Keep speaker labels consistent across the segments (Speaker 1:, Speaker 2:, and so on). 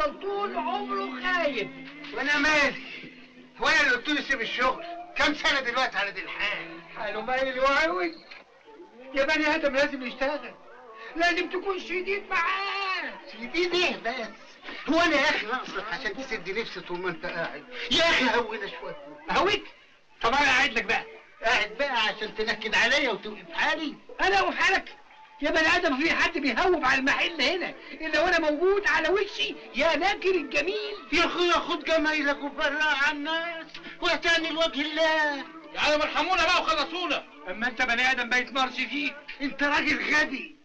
Speaker 1: هيفضل طول عمره خايب
Speaker 2: وانا مالي هو انا اللي قلت له سيب الشغل كم سنه دلوقتي على دي الحال
Speaker 1: حاله مايل وعوج يا بني ادم لازم يشتغل لازم تكون شديد معاه
Speaker 2: شديد ايه بس هو انا يا اخي ناقصك عشان تسد نفسي طول ما انت قاعد يا اخي هونا شويه
Speaker 1: اهويك طب انا قاعد لك بقى
Speaker 2: قاعد بقى عشان تنكد عليا وتوقف حالي
Speaker 1: انا اوقف حالك يا بني ادم في حد بيهوب على المحل هنا الا وانا موجود على وشي يا ناكر الجميل
Speaker 2: يا اخويا خد جمايلك وفرقها على الناس واعتني لوجه الله
Speaker 3: يا عم ارحمونا بقى وخلصونا
Speaker 1: اما انت بني ادم ما يتمرش فيك
Speaker 2: انت راجل غبي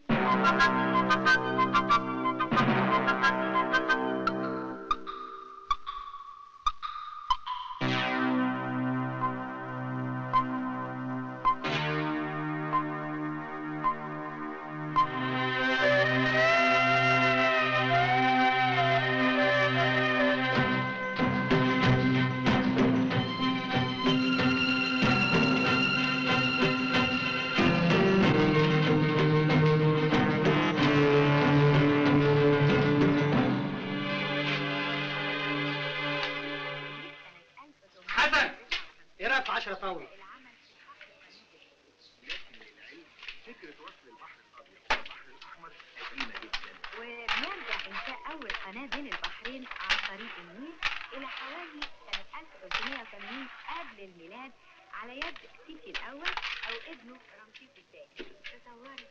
Speaker 1: حسن ايه رايك في 10 طاوله
Speaker 4: وبيرجع إنشاء أول قناة بين البحرين عن طريق النيل إلى حوالي سنة 1380 قبل الميلاد على يد سيتي الأول أو ابنه رمسيس الثاني تصوري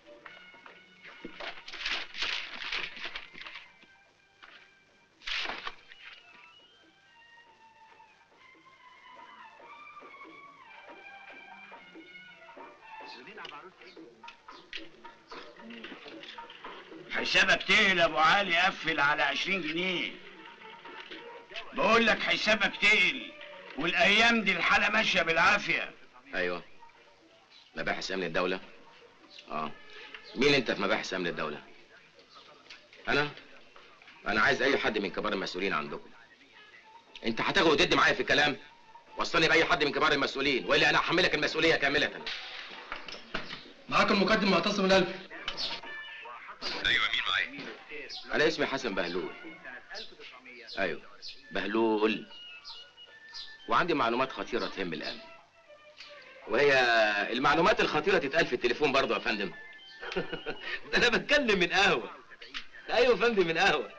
Speaker 3: حسابك تقل يا ابو علي قفل على 20 جنيه بقول لك حسابك تقل والايام دي الحاله ماشيه بالعافيه
Speaker 5: ايوه مباحث امن الدوله اه مين انت في مباحث امن الدوله انا انا عايز اي حد من كبار المسؤولين عندكم انت هتاخد وتدي معايا في الكلام وصلني باي حد من كبار المسؤولين والا انا احملك المسؤوليه كامله
Speaker 6: معاك المقدم معتصم الالف
Speaker 5: ايوه مين معايا انا اسمي حسن بهلول ايوه بهلول وعندي معلومات خطيره تهم الامن وهي المعلومات الخطيره تتقال في التليفون برضه يا فندم ده انا بتكلم من قهوه ايوه يا فندم من قهوه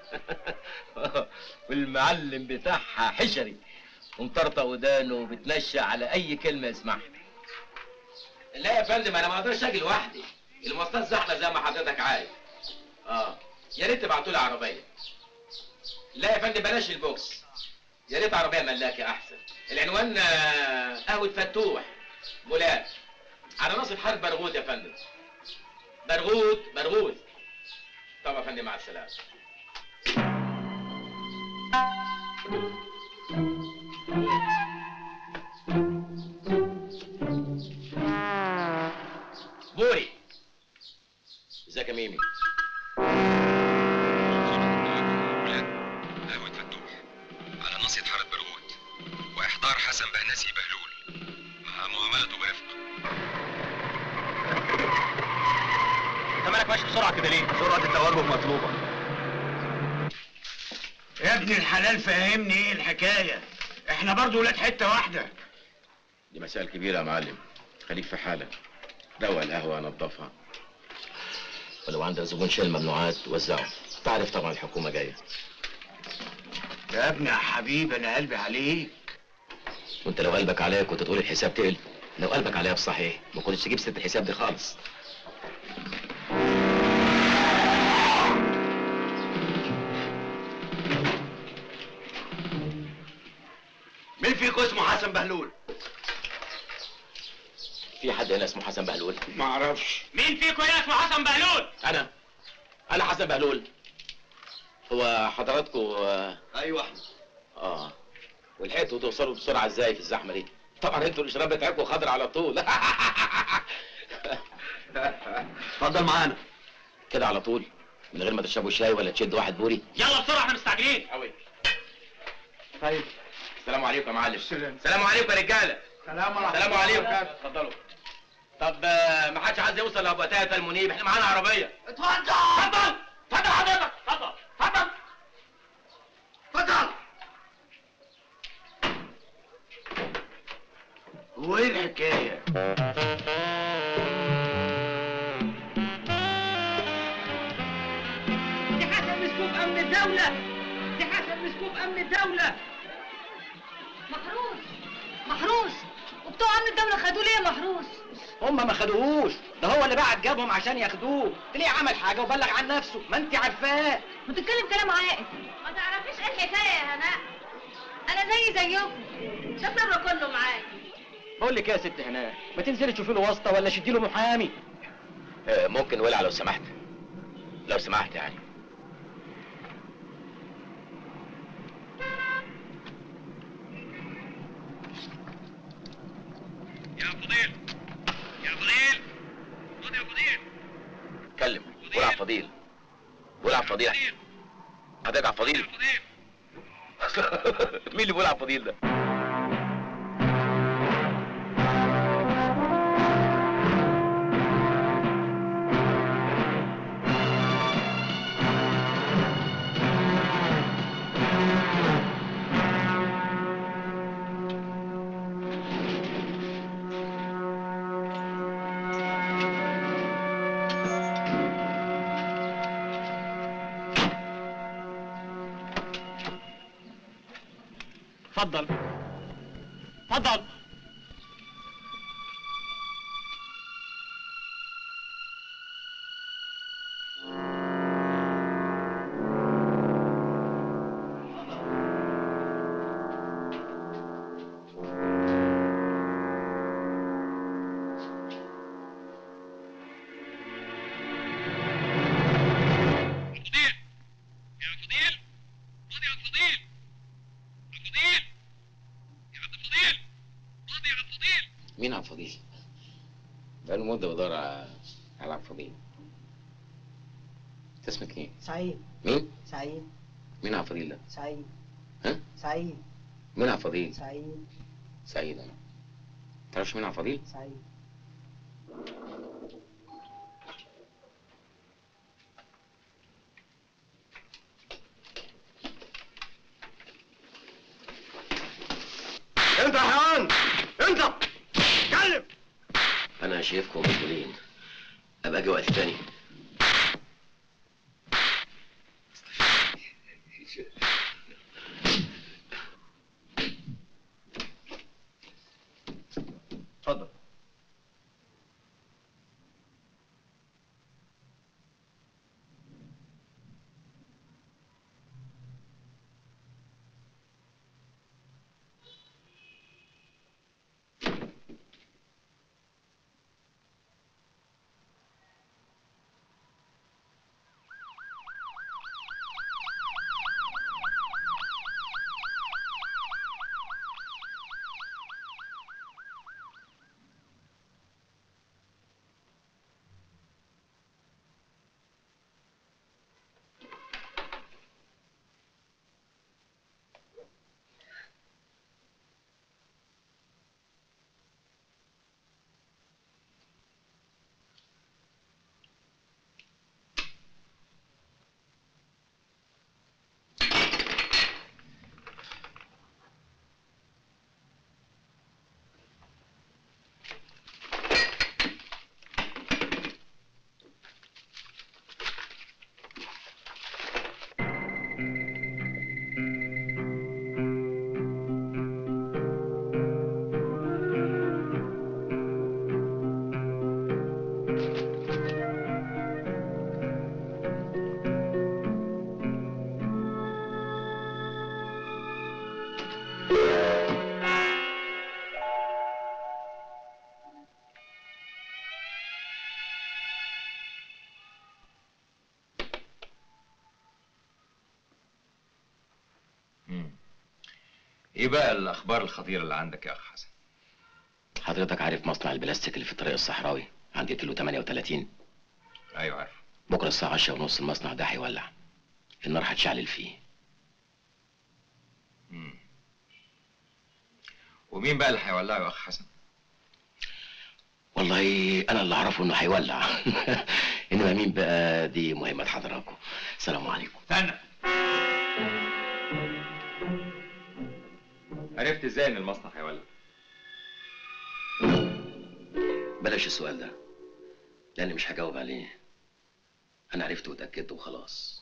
Speaker 5: والمعلم بتاعها حشري ومطرطق ودانه وبتنشى على اي كلمه يسمعها لا يا فندم انا ما اقدرش اجي لوحدي المواصلات زحمه زي ما حضرتك عارف اه يا ريت تبعتوا لي عربيه لا يا فندم بلاش البوكس يا ريت عربيه ملاكه احسن العنوان آه، قهوه فتوح مولات على ناصر حرب برغوث يا فندم برغوث برغوث طب يا فندم مع السلامه بوري ازيك يا ميمي
Speaker 7: قهوة فتوح على ناصية حارة برغوت وإحضار حسن بهنسي بهلول مع معاملته برفق
Speaker 5: انت مالك ماشي بسرعه كده ليه؟ سرعه التوجه مطلوبه
Speaker 3: يا ابن الحلال فهمني ايه الحكايه احنا برضو ولاد حته واحده
Speaker 5: دي مسائل كبيره يا معلم خليك في حالك روق القهوه نظفها ولو عندك زبون شيل ممنوعات وزعه تعرف طبعا الحكومه جايه
Speaker 3: يا ابني يا حبيبي انا قلبي عليك
Speaker 5: وانت لو قلبك عليا كنت تقول الحساب تقل لو قلبك عليا بصحيح ما كنتش تجيب ست الحساب دي خالص
Speaker 3: مين فيكم اسمه حسن بهلول
Speaker 5: في حد هنا اسمه حسن بهلول
Speaker 3: ما اعرفش
Speaker 8: مين فيكم هنا اسمه حسن بهلول؟
Speaker 5: انا انا حسن بهلول هو حضراتكم آه،
Speaker 3: ايوه احمد
Speaker 5: اه ولحقتوا توصلوا بسرعه ازاي في الزحمه دي طبعا انتوا الاشراب بتاعكم خضر على طول
Speaker 3: اتفضل معانا
Speaker 5: كده على طول من غير ما تشربوا شاي ولا تشدوا واحد بوري
Speaker 8: يلا بسرعه احنا مستعجلين
Speaker 5: قوي
Speaker 3: طيب
Speaker 5: السلام عليكم يا معلم
Speaker 3: السلام.
Speaker 5: السلام عليكم يا رجاله
Speaker 3: سلام ورحمه
Speaker 5: السلام
Speaker 3: الله
Speaker 5: عليكم
Speaker 3: وبركاته.
Speaker 5: اتفضلوا طب آه، ما حدش عايز يوصل لابو تاتا المنيب احنا معانا عربيه
Speaker 3: اتفضل
Speaker 8: اتفضل اتفضل حضرتك اتفضل اتفضل
Speaker 3: هو ايه الحكايه
Speaker 1: دي حسن مسكوب امن الدولة دي حسن مسكوب امن الدولة
Speaker 9: محروس محروس وبتوع امن الدوله خدوه ليه يا محروس
Speaker 10: هم ما خدوهوش ده هو اللي بعت جابهم عشان ياخدوه تلاقيه عمل حاجه وبلغ عن نفسه ما انت عارفاه
Speaker 9: بتتكلم كلام عاقل ما تعرفيش ايه الحكايه يا هناء انا زي زيكم ده السر كله معايا
Speaker 10: بقول لك ايه يا ست هناء ما تنزلي تشوفي له واسطه ولا شدي له محامي
Speaker 5: آه، ممكن ولع لو سمحت لو سمحت يعني
Speaker 7: يا فضيل يا فضيل خد يا فضيل
Speaker 5: اتكلم قول على فضيل قول على فضيل حضرتك على فضيل مين اللي بيقول على فضيل ده
Speaker 10: اتفضل اتفضل
Speaker 7: فضيل يا فضيل خد يا فضيل يا فضيل يا عبد الفضيل خد يا عبد الفضيل
Speaker 5: مين عبد الفضيل؟ بقاله مدة بدور على على عبد الفضيل انت اسمك ايه؟
Speaker 11: سعيد
Speaker 5: مين؟
Speaker 11: سعيد
Speaker 5: مين عبد الفضيل ده؟
Speaker 11: سعيد
Speaker 5: ها؟
Speaker 11: سعيد
Speaker 5: مين عبد الفضيل؟
Speaker 11: سعيد
Speaker 5: سعيد انا تعرفش مين عبد الفضيل؟
Speaker 11: سعيد
Speaker 10: انت يا حيوان انت اتكلم
Speaker 5: انا شايفكم مسؤولين ابقى اجي وقت تاني
Speaker 10: اتفضل
Speaker 7: ايه بقى الاخبار الخطيره اللي عندك يا اخ حسن
Speaker 5: حضرتك عارف مصنع البلاستيك اللي في الطريق الصحراوي عند كيلو 38
Speaker 7: ايوه عارف
Speaker 5: بكره الساعه 10 ونص المصنع ده هيولع النار هتشعلل فيه
Speaker 7: مم. ومين بقى اللي هيولعه يا اخ حسن
Speaker 5: والله انا اللي اعرفه انه هيولع انما مين بقى دي مهمه حضراتكم السلام عليكم
Speaker 7: استنى عرفت ازاي ان المصنع هيولع
Speaker 5: بلاش السؤال ده لاني مش هجاوب عليه انا عرفت واتاكدت وخلاص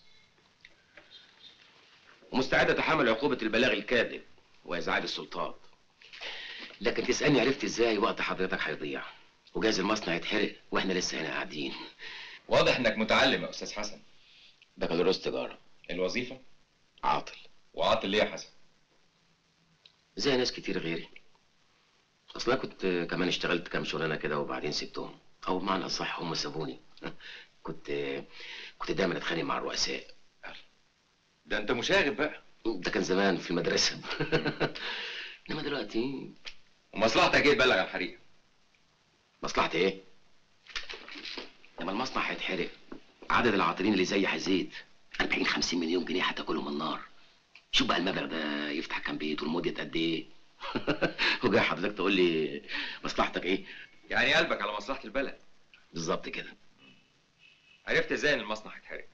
Speaker 5: ومستعد اتحمل عقوبه البلاغ الكاذب وازعاج السلطات لكن تسالني عرفت ازاي وقت حضرتك هيضيع وجايز المصنع يتحرق واحنا لسه هنا قاعدين
Speaker 11: واضح انك متعلم يا استاذ حسن
Speaker 5: بكالوريوس تجاره
Speaker 11: الوظيفه
Speaker 5: عاطل
Speaker 11: وعاطل ليه يا حسن
Speaker 5: زي ناس كتير غيري اصل انا كنت كمان اشتغلت كام شغلانه كده وبعدين سبتهم او بمعنى اصح هم سابوني كنت كنت دايما اتخانق مع الرؤساء
Speaker 11: ده انت مشاغب بقى
Speaker 5: ده كان زمان في المدرسه انما دلوقتي
Speaker 11: ومصلحتك ايه تبلغ عن الحريقه
Speaker 5: مصلحتي ايه لما المصنع هيتحرق عدد العاطلين اللي زي هيزيد 40 50 مليون جنيه هتاكلهم النار شوف بقى المبلغ ده يفتح كام بيت والمدة قد ايه وجاي حضرتك تقول لي مصلحتك ايه
Speaker 11: يعني قلبك على مصلحه البلد
Speaker 5: بالظبط كده
Speaker 11: عرفت ازاي ان المصنع هيتحرق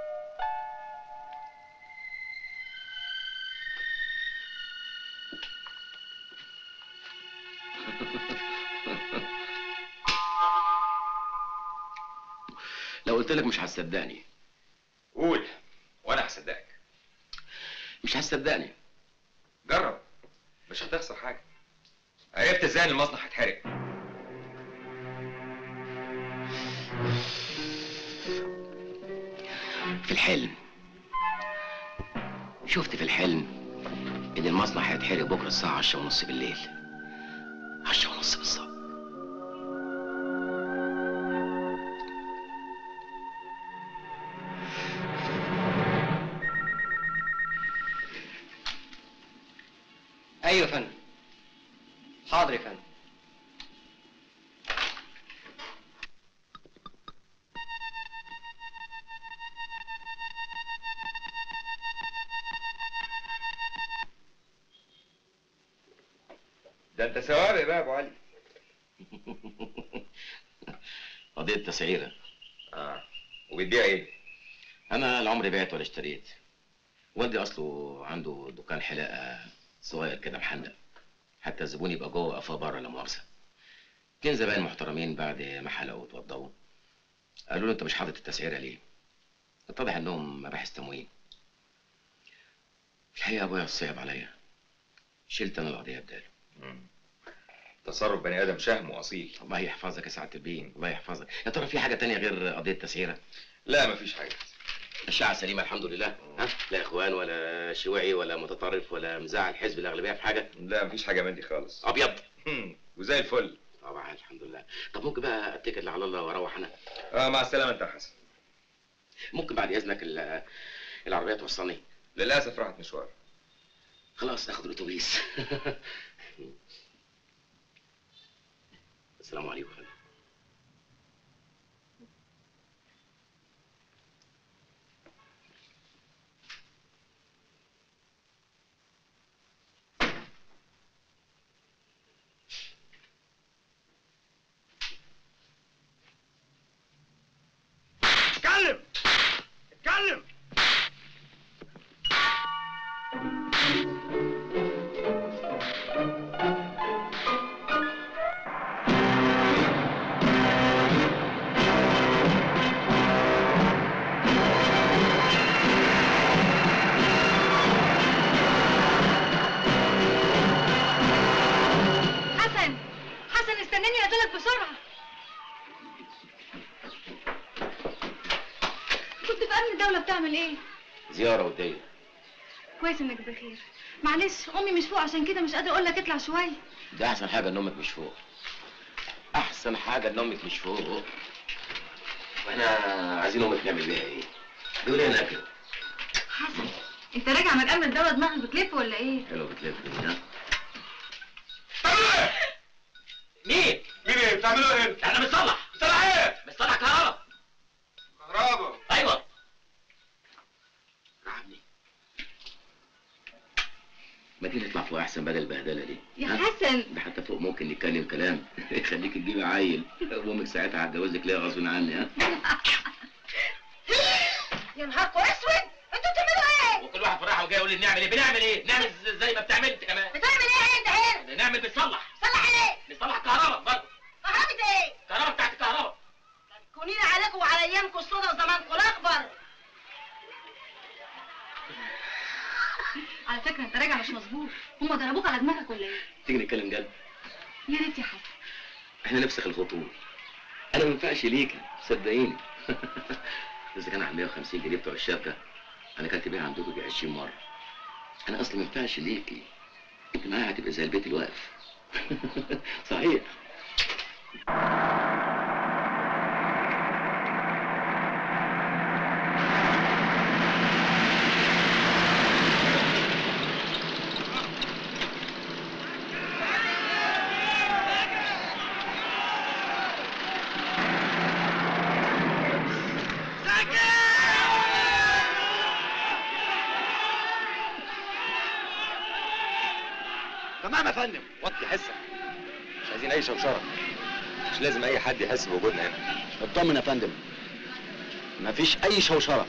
Speaker 5: لو قلت لك مش هتصدقني
Speaker 11: قول وانا هصدقك
Speaker 5: مش هتصدقني
Speaker 11: جرب مش هتخسر حاجه عرفت ازاي ان المصنع هيتحرق
Speaker 5: في الحلم شفت في الحلم ان المصنع هيتحرق بكره الساعه 10 ونص بالليل 10 ونص بالظبط
Speaker 10: ايوه يا فندم حاضر يا فندم
Speaker 11: ده انت سوابق بقى يا ابو علي
Speaker 5: قضيه تسعيره
Speaker 11: اه وبتبيع ايه
Speaker 5: انا العمر بعت ولا اشتريت والدي اصله عنده دكان حلاقه صغير كده محندق حتى الزبون يبقى جوه قفاه بره لا مؤاخذه اتنين زباين محترمين بعد ما حلقوا واتوضوا قالوا له انت مش حاطط التسعيره ليه اتضح انهم مباحث تموين الحقيقه ابويا صعب عليا شلت انا القضيه بداله
Speaker 11: تصرف بني ادم شهم واصيل
Speaker 5: الله يحفظك يا سعاده البين الله يحفظك يا ترى في حاجه تانية غير قضيه التسعيره
Speaker 11: لا مفيش حاجه
Speaker 5: الشعب سليمة الحمد لله ها لا اخوان ولا شيوعي ولا متطرف ولا مزاعل حزب الاغلبيه في حاجه
Speaker 11: لا مفيش حاجه من دي خالص
Speaker 5: ابيض
Speaker 11: وزي الفل
Speaker 5: طبعا الحمد لله طب ممكن بقى اتكل على الله واروح انا
Speaker 11: اه مع السلامه انت يا حسن
Speaker 5: ممكن بعد اذنك ال- العربيه توصلني
Speaker 11: للاسف راحت مشوار
Speaker 5: خلاص اخد الاتوبيس السلام عليكم يا فندم.
Speaker 3: اتكلم اتكلم
Speaker 9: حسن حسن استناني اقتلك بسرعه كنت في امن الدوله بتعمل ايه
Speaker 5: زياره وديه
Speaker 9: كويس انك بخير معلش امي مش فوق عشان كده مش قادره اقول لك اطلع شويه
Speaker 5: ده احسن حاجه ان امك مش فوق احسن حاجه ان امك مش فوق واحنا عايزين امك نعمل بيها ايه بيقول ايه الاكل
Speaker 9: حسن انت راجع من امن الدوله دماغك بتلف ولا ايه
Speaker 5: حلو بتلف ها
Speaker 10: مين؟
Speaker 3: مين ايه بتعملوا ايه
Speaker 10: احنا بنصلح
Speaker 3: طلع ايه
Speaker 10: بنصلح كهرباء
Speaker 3: كهربا
Speaker 10: ايوه
Speaker 5: عمي ما تيجي نطلع فوق احسن بدل البهدله دي
Speaker 9: يا
Speaker 5: ها؟
Speaker 9: حسن
Speaker 5: ده حتى فوق ممكن نتكلم كلام يخليك تجيبي عيل وامك ساعتها هتجوزك ليه غصب عني ها
Speaker 9: يا نهاركم اسود انتوا بتعملوا ايه
Speaker 10: وكل واحد في راحه وجاي يقول لي بنعمل ايه بنعمل ايه نعمل ز- زي ما بتعمل انت كمان
Speaker 9: بتعمل ايه انت هنا
Speaker 10: نعمل بنصلح
Speaker 9: صلح عليه
Speaker 10: بنصلح كهرباء برضه
Speaker 9: كهربة ايه فكره انت راجع مش مظبوط هما ضربوك على دماغك ولا ايه
Speaker 5: تيجي نتكلم جد
Speaker 9: يا ريت يا حسن
Speaker 5: احنا نفسخ الخطوط انا ما ينفعش ليك صدقيني اذا كان على 150 جنيه بتوع الشبكه انا كنت بيها عندكم يجي 20 مره انا اصلا ما ينفعش ليكي انت معايا هتبقى زي البيت الواقف صحيح
Speaker 11: تمام يا فندم وطي حسك مش عايزين اي شوشره مش لازم اي حد يحس بوجودنا هنا
Speaker 10: اطمن يا فندم مفيش اي شوشره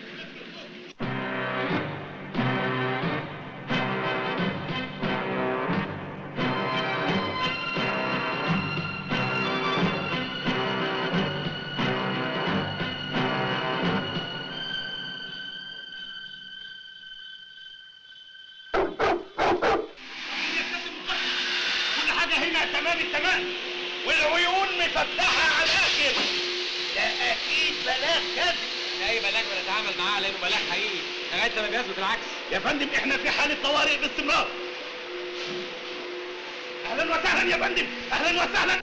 Speaker 3: كل حاجة هنا تمام التمام والعيون مفتحة على الآخر ده أكيد بلاغ كذب
Speaker 10: اي بلاغ بنتعامل معاه لانه بلاغ حقيقي لغايه لما بيثبت العكس
Speaker 3: يا فندم احنا في حالة طوارئ باستمرار أهلا وسهلا يا فندم أهلا وسهلا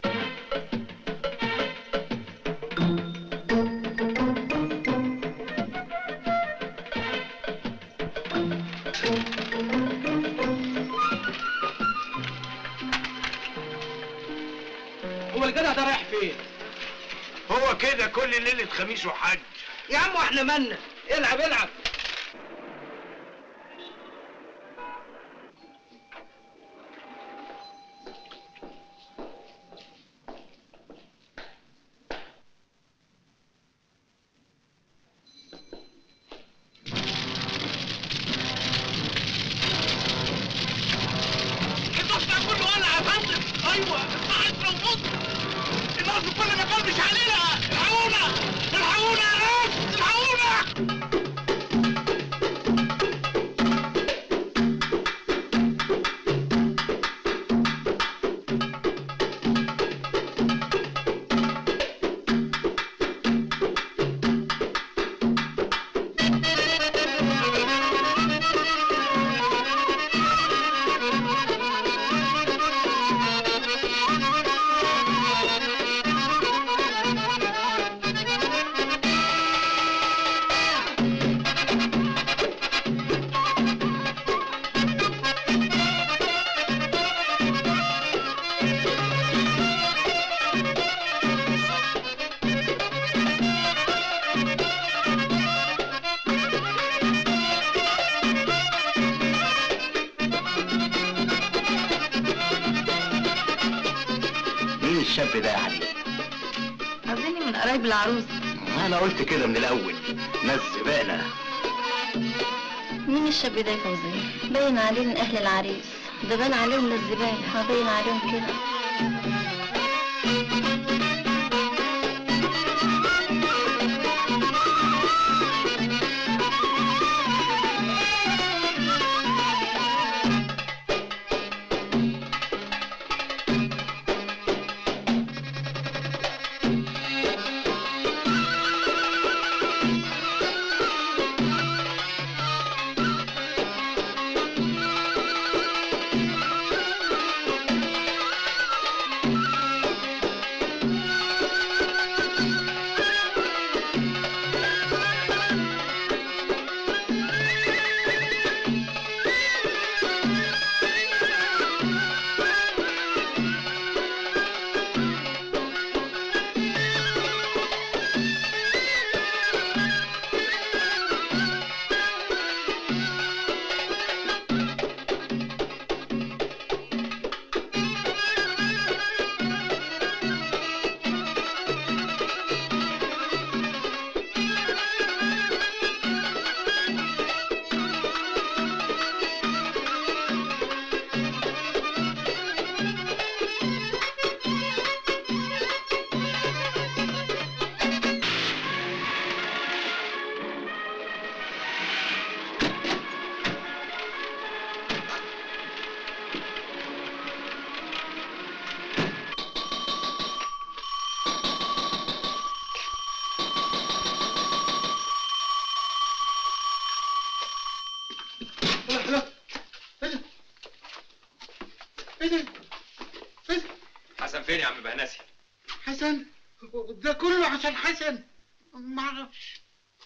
Speaker 10: هو الجدع ده رايح فين؟
Speaker 3: هو كده كل ليلة خميس وحج
Speaker 10: يا عم واحنا مالنا العب العب
Speaker 3: المصنع كله ولع يا فندم ايوه المصنع موجود النار في كل مكان مش علينا الحقونا الحقونا يا ناس الحقونا
Speaker 10: مين الشاب ده يا علي؟
Speaker 9: اظني من قرايب العروس
Speaker 10: انا قلت كده من الاول ناس زباله
Speaker 12: مين الشاب ده يا فوزية؟ باين عليه من أهل العريس ده باين عليهم للزبالة ما باين عليهم كده
Speaker 2: ايه ده؟ ايه ده؟
Speaker 11: حسن فين يا عم بهنسي
Speaker 2: حسن ده كله عشان حسن ما اعرفش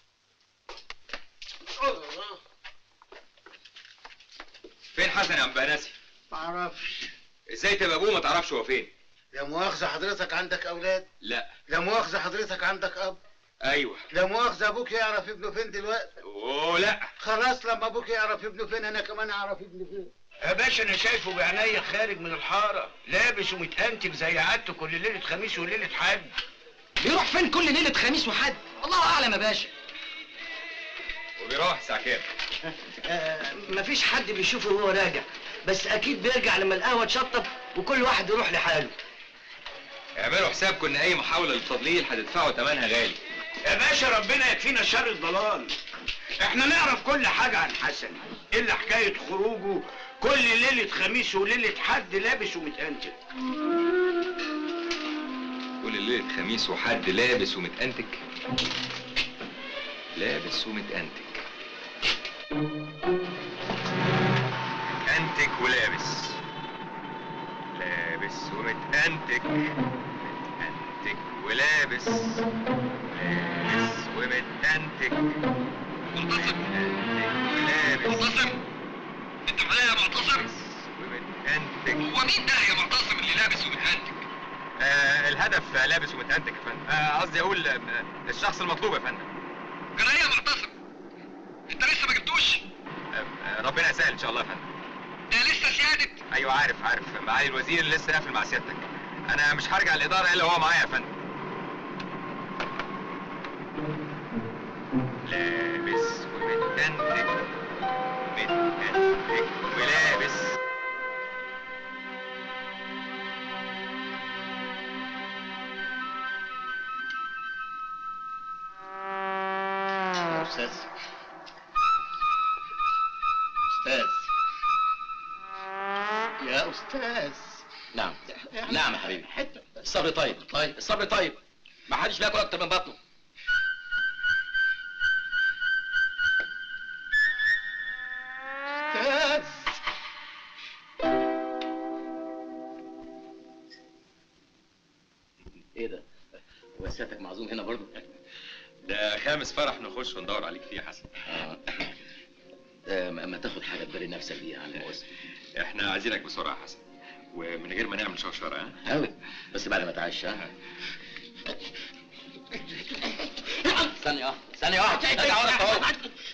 Speaker 11: فين حسن يا عم بهنسي
Speaker 2: ما اعرفش
Speaker 11: ازاي تبقى ابوه ما تعرفش هو فين
Speaker 2: لا مؤاخذة حضرتك عندك أولاد
Speaker 11: لا
Speaker 2: لا مؤاخذة حضرتك عندك أب
Speaker 11: ايوه
Speaker 2: لا مؤاخذة أبوك يعرف ابنه فين دلوقتي
Speaker 11: اوه لا
Speaker 2: خلاص لما أبوك يعرف ابنه فين أنا كمان أعرف ابني فين
Speaker 3: يا باشا انا شايفه بعينيا خارج من الحاره لابس ومتأنتج زي عادته كل ليله خميس وليله حد
Speaker 10: بيروح فين كل ليله خميس وحد الله اعلم يا باشا
Speaker 11: وبيروح الساعه كام
Speaker 13: آه مفيش حد بيشوفه وهو راجع بس اكيد بيرجع لما القهوه تشطب وكل واحد يروح لحاله
Speaker 11: اعملوا حسابكم ان اي محاوله للتضليل هتدفعوا ثمنها غالي
Speaker 3: يا باشا ربنا يكفينا شر الضلال احنا نعرف كل حاجه عن حسن الا حكايه خروجه كل ليله خميس وليله حد لابس ومتأنتج
Speaker 11: كل ليله خميس وحد لابس ومتأنتج لابس ومتأنتج متأنتج ولابس لابس ومتأنتج متأنتج ولابس لابس ومتأنتج
Speaker 7: معتصم
Speaker 11: ولابس
Speaker 7: معتصم انت معايا يا معتصم
Speaker 11: ومتأنتج
Speaker 7: هو مين ده يا معتصم اللي لابس ومتهنتج
Speaker 11: آه الهدف آه، لابس ومتأنتج يا فندم آه، قصدي اقول آه، الشخص المطلوب يا فندم
Speaker 7: جرى ايه يا معتصم انت لسه ما جبتوش
Speaker 11: آه، آه، ربنا يسهل ان شاء الله يا فندم
Speaker 7: ده لسه سيادة
Speaker 11: ايوه عارف عارف معالي الوزير لسه قافل مع سيادتك انا مش هرجع الاداره الا هو معايا يا فندم لابس ومتأنتج متأنتج ولابس
Speaker 10: يا استاذ استاذ يا استاذ
Speaker 5: نعم نعم يا حبيبي الصبر طيب طيب الصبر طيب ما حدش بياكل اكتر من بطنه
Speaker 10: استاذ
Speaker 5: ايه ده هو سيادتك معزوم هنا برضه
Speaker 11: ده خامس فرح نخش وندور عليك فيه يا حسن
Speaker 5: آه. آه، ما ما تاخد حاجه تبري نفسك بيها عن المؤسسه
Speaker 11: احنا عايزينك بسرعه يا حسن ومن غير ما نعمل شوشره ها
Speaker 5: قوي بس بعد ما تعيش ها ثانية واحدة ثانية واحدة ارجع ورا اهو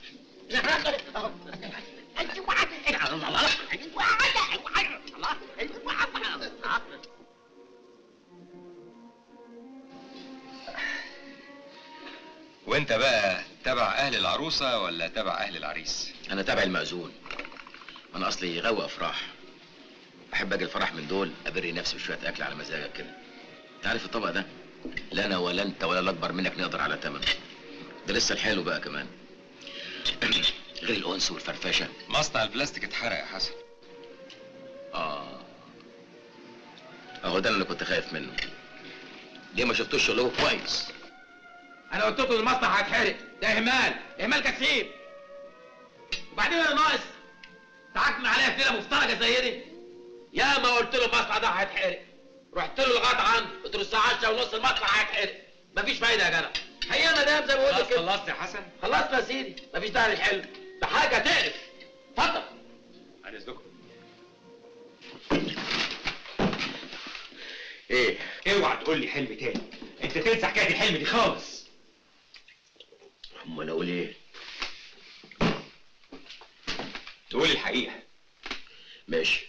Speaker 11: وانت بقى تبع اهل العروسه ولا تبع اهل العريس
Speaker 5: انا تابع المأذون انا اصلي غاوي افراح احب اجي الفرح من دول ابري نفسي بشويه اكل على مزاجك كده انت عارف الطبق ده لا انا ولا انت ولا الاكبر منك نقدر على ثمنه ده لسه الحلو بقى كمان غير الانس والفرفشه
Speaker 11: مصنع البلاستيك اتحرق يا حسن
Speaker 5: اه اهو ده اللي كنت خايف منه ليه ما شفتوش شغله كويس
Speaker 10: انا قلت لكم المصنع هيتحرق ده اهمال اهمال كثير وبعدين انا ناقص تعكن عليا في ليله مفترجه زي دي يا ما قلت له المصنع ده هيتحرق رحت له لغايه عنده قلت له الساعه 10 ونص المصنع هيتحرق مفيش فايده يا جدع هي انا دام زي ما قلت كده
Speaker 11: خلصت يا حسن
Speaker 10: خلصنا يا سيدي مفيش داعي للحلم ده حاجه تقرف اتفضل
Speaker 11: عن اذنكم
Speaker 5: ايه
Speaker 8: اوعى تقول لي حلم تاني انت تنسى حكايه الحلم دي خالص
Speaker 5: امال اقول ايه
Speaker 11: تقولي الحقيقه
Speaker 5: ماشي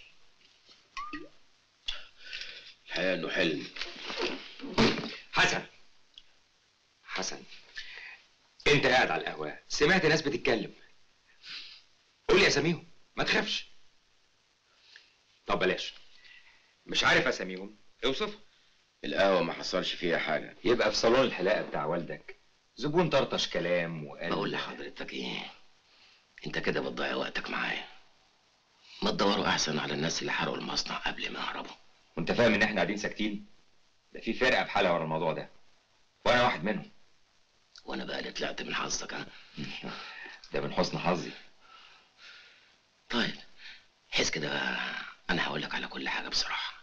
Speaker 5: الحقيقه انه حلم
Speaker 11: حسن حسن انت قاعد على القهوه سمعت ناس بتتكلم قول لي اساميهم ما تخافش طب بلاش مش عارف اساميهم اوصف
Speaker 5: القهوه ما حصلش فيها حاجه
Speaker 11: يبقى في صالون الحلاقه بتاع والدك زبون طرطش كلام وقال
Speaker 5: بقول لحضرتك ايه انت كده بتضيع وقتك معايا ما تدوروا احسن على الناس اللي حرقوا المصنع قبل ما يهربوا
Speaker 11: وانت فاهم ان احنا قاعدين ساكتين ده في فرقه بحالها ورا الموضوع ده وانا واحد منهم
Speaker 5: وانا بقى اللي طلعت من حظك ها
Speaker 11: ده من حسن حظي
Speaker 5: طيب حس كده بقى انا هقول لك على كل حاجه بصراحه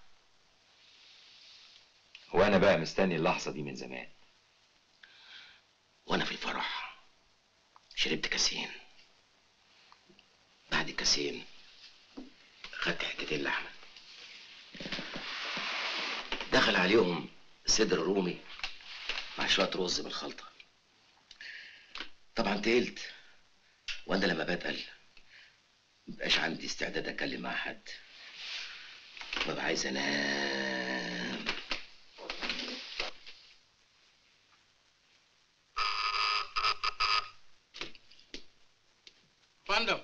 Speaker 11: وانا بقى مستني اللحظه دي من زمان
Speaker 5: وانا في الفرح شربت كاسين بعد الكاسين خدت حتتين لحمه دخل عليهم صدر رومي مع شويه رز بالخلطه طبعا تقلت وانا لما بتقل مبقاش عندي استعداد اتكلم مع حد ببقى عايز انام
Speaker 6: فندم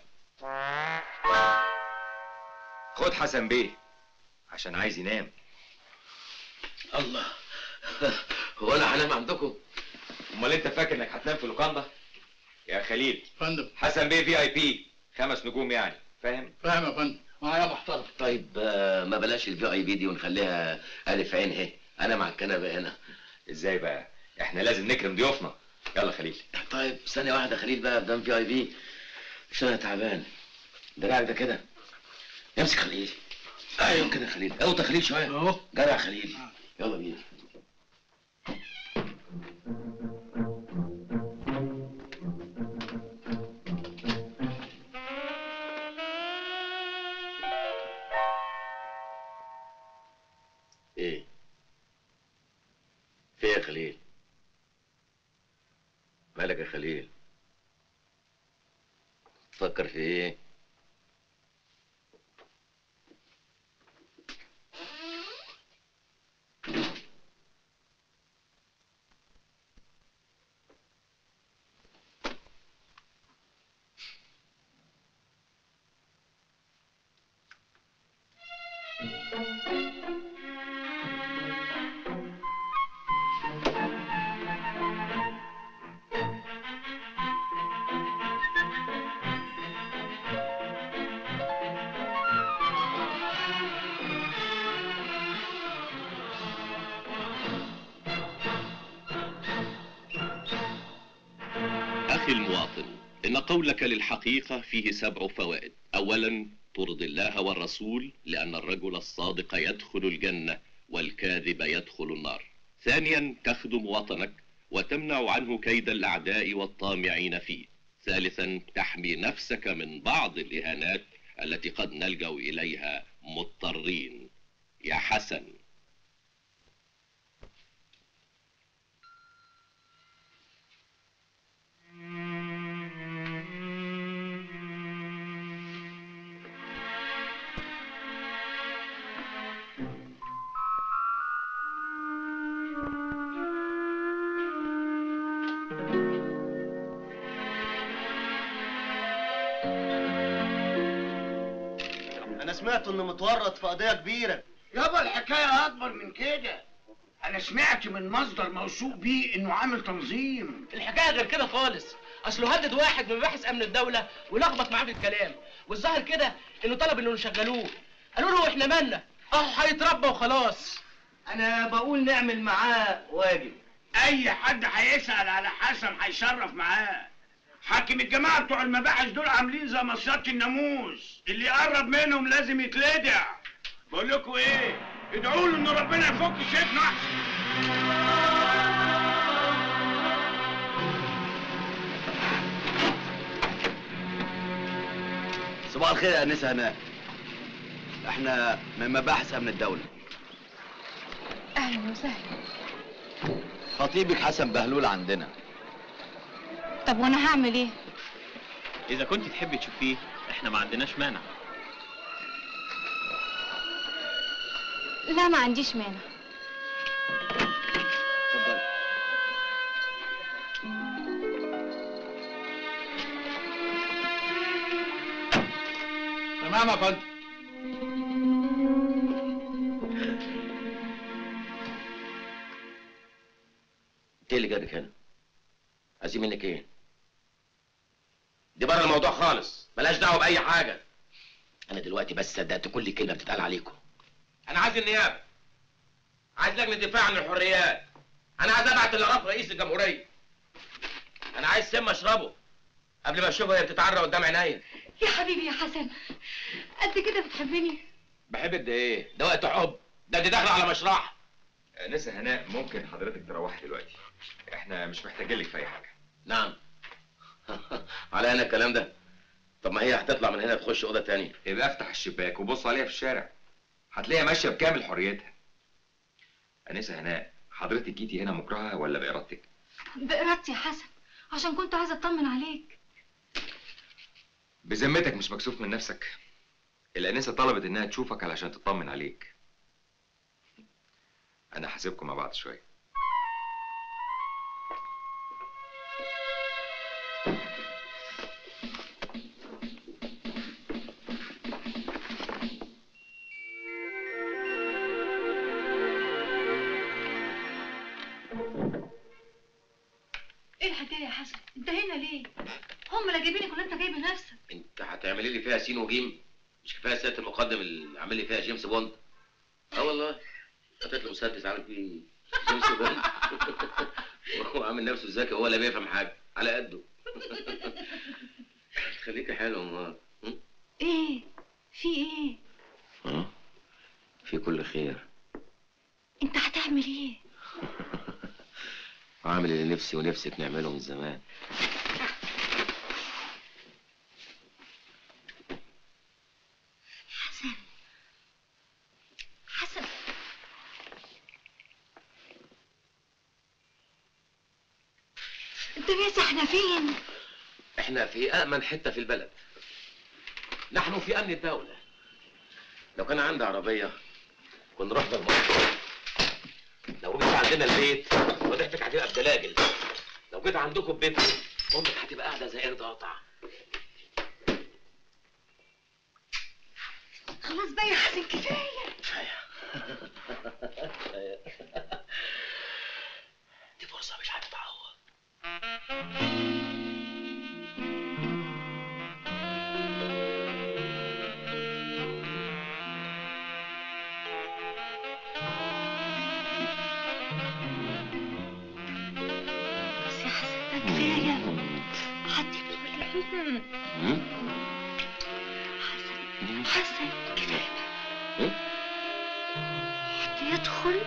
Speaker 11: خد حسن بيه عشان عايز ينام
Speaker 5: الله هو انا هنام عندكم
Speaker 11: امال انت فاكر انك هتنام في لوكاندا يا خليل
Speaker 6: فندم
Speaker 11: حسن بيه في اي بي خمس نجوم يعني فاهم
Speaker 6: فاهم يا فندم معايا محترم
Speaker 5: طيب آه، ما بلاش الفي اي بي دي ونخليها الف عين اهي انا مع الكنبه هنا
Speaker 11: ازاي بقى احنا لازم نكرم ضيوفنا يلا خليل
Speaker 5: طيب ثانيه واحده خليل بقى قدام في اي بي عشان انا تعبان دراعك ده كده امسك خليل ايوه كده خليل اوطى خليل شويه
Speaker 6: اهو
Speaker 5: جرع خليل يلا بينا ايه في إيه يا خليل مالك يا خليل تفكر في ايه
Speaker 14: أخي المواطن إن قولك للحقيقة فيه سبع فوائد أولا ترضي الله والرسول لأن الرجل الصادق يدخل الجنة والكاذب يدخل النار ثانيا تخدم وطنك وتمنع عنه كيد الأعداء والطامعين فيه ثالثا تحمي نفسك من بعض الإهانات التي قد نلجأ إليها مضطرين يا حسن
Speaker 13: انا سمعت انه متورط في قضيه كبيره
Speaker 3: يابا الحكاية أكبر من كده أنا سمعت من مصدر موثوق بيه إنه عامل تنظيم
Speaker 15: الحكايه غير كده خالص اصله هدد واحد من مباحث امن الدوله ولخبط معاه في الكلام والظاهر كده انه طلب انه يشغلوه قالوا له احنا مالنا اهو هيتربى وخلاص
Speaker 13: انا بقول نعمل معاه واجب
Speaker 3: أي حد هيسأل على حسن هيشرف معاه حاكم الجماعة بتوع المباحث دول عاملين زي مصيادة الناموس اللي يقرب منهم لازم يتلدع بقول لكم ايه ادعوا له ان ربنا يفك شيطنا احسن
Speaker 16: صباح الخير يا انسه هناء احنا من مباحث امن الدوله
Speaker 9: اهلا وسهلا
Speaker 16: خطيبك حسن بهلول عندنا
Speaker 9: طب وانا هعمل ايه
Speaker 17: إذا كنت تحبي تشوفيه إحنا ما عندناش مانع
Speaker 9: لا ما عنديش مانع
Speaker 16: اتفضل
Speaker 6: تمام يا فندم
Speaker 5: ايه اللي جابك هنا؟ عايزين منك ايه؟ دي بره الموضوع خالص ملاش دعوه باي حاجه انا دلوقتي بس صدقت كل كلمه بتتقال عليكم انا عايز النيابه عايز لجنه دفاع عن الحريات انا عايز ابعت الاراف رئيس الجمهوريه انا عايز سم اشربه قبل ما اشوفها وهي بتتعرى قدام عينيا
Speaker 9: يا حبيبي يا حسن قد كده بتحبني
Speaker 10: بحبك ده ايه؟ ده وقت حب ده انت داخله على مشرحه
Speaker 11: انسه هناء ممكن حضرتك تروحي دلوقتي احنا مش محتاجين لك في اي حاجه
Speaker 5: نعم على انا الكلام ده طب ما هي هتطلع من هنا تخش اوضه تانية
Speaker 11: يبقى افتح الشباك وبص عليها في الشارع هتلاقيها ماشيه بكامل حريتها انسه هناء حضرتك جيتي هنا مكرهه ولا بارادتك
Speaker 9: بإرادتي يا حسن عشان كنت عايزة أطمن عليك
Speaker 11: بذمتك مش مكسوف من نفسك الانسه طلبت انها تشوفك علشان تطمن عليك انا هسيبكم مع بعض شويه
Speaker 9: إيه الحكاية يا حسن؟ أنت هنا ليه؟ هم اللي جايبينك ولا أنت جايب نفسك؟
Speaker 5: انت هتعملي لي فيها سين وجيم مش كفايه سياده المقدم اللي عامل لي فيها جيمس بوند اه والله حطيت له مسدس عامل فيه جيمس بوند وهو عامل نفسه ذكي وهو لا بيفهم حاجه على قده خليكي حلو امال
Speaker 9: إيه؟ في إيه؟
Speaker 5: ها؟ في كل خير
Speaker 9: أنت هتعمل إيه؟
Speaker 5: عامل اللي نفسي ونفسك نعمله من زمان
Speaker 9: حسن حسن أنت ناسي إحنا فين؟
Speaker 5: احنا في امن حته في البلد نحن في امن الدوله لو كان عندي عربيه كنا رحنا المنطقه لو جيت عندنا البيت وضحتك هتبقى بدلاجل لو جيت عندكم بيتكم امك هتبقى قاعده زي قرد قاطع
Speaker 9: خلاص بقى يا حسن كفاية
Speaker 5: دي فرصه مش هتتعوض
Speaker 9: بس يا حسن ده كفاية حد يدخل حسن حسن كفاية حد يدخل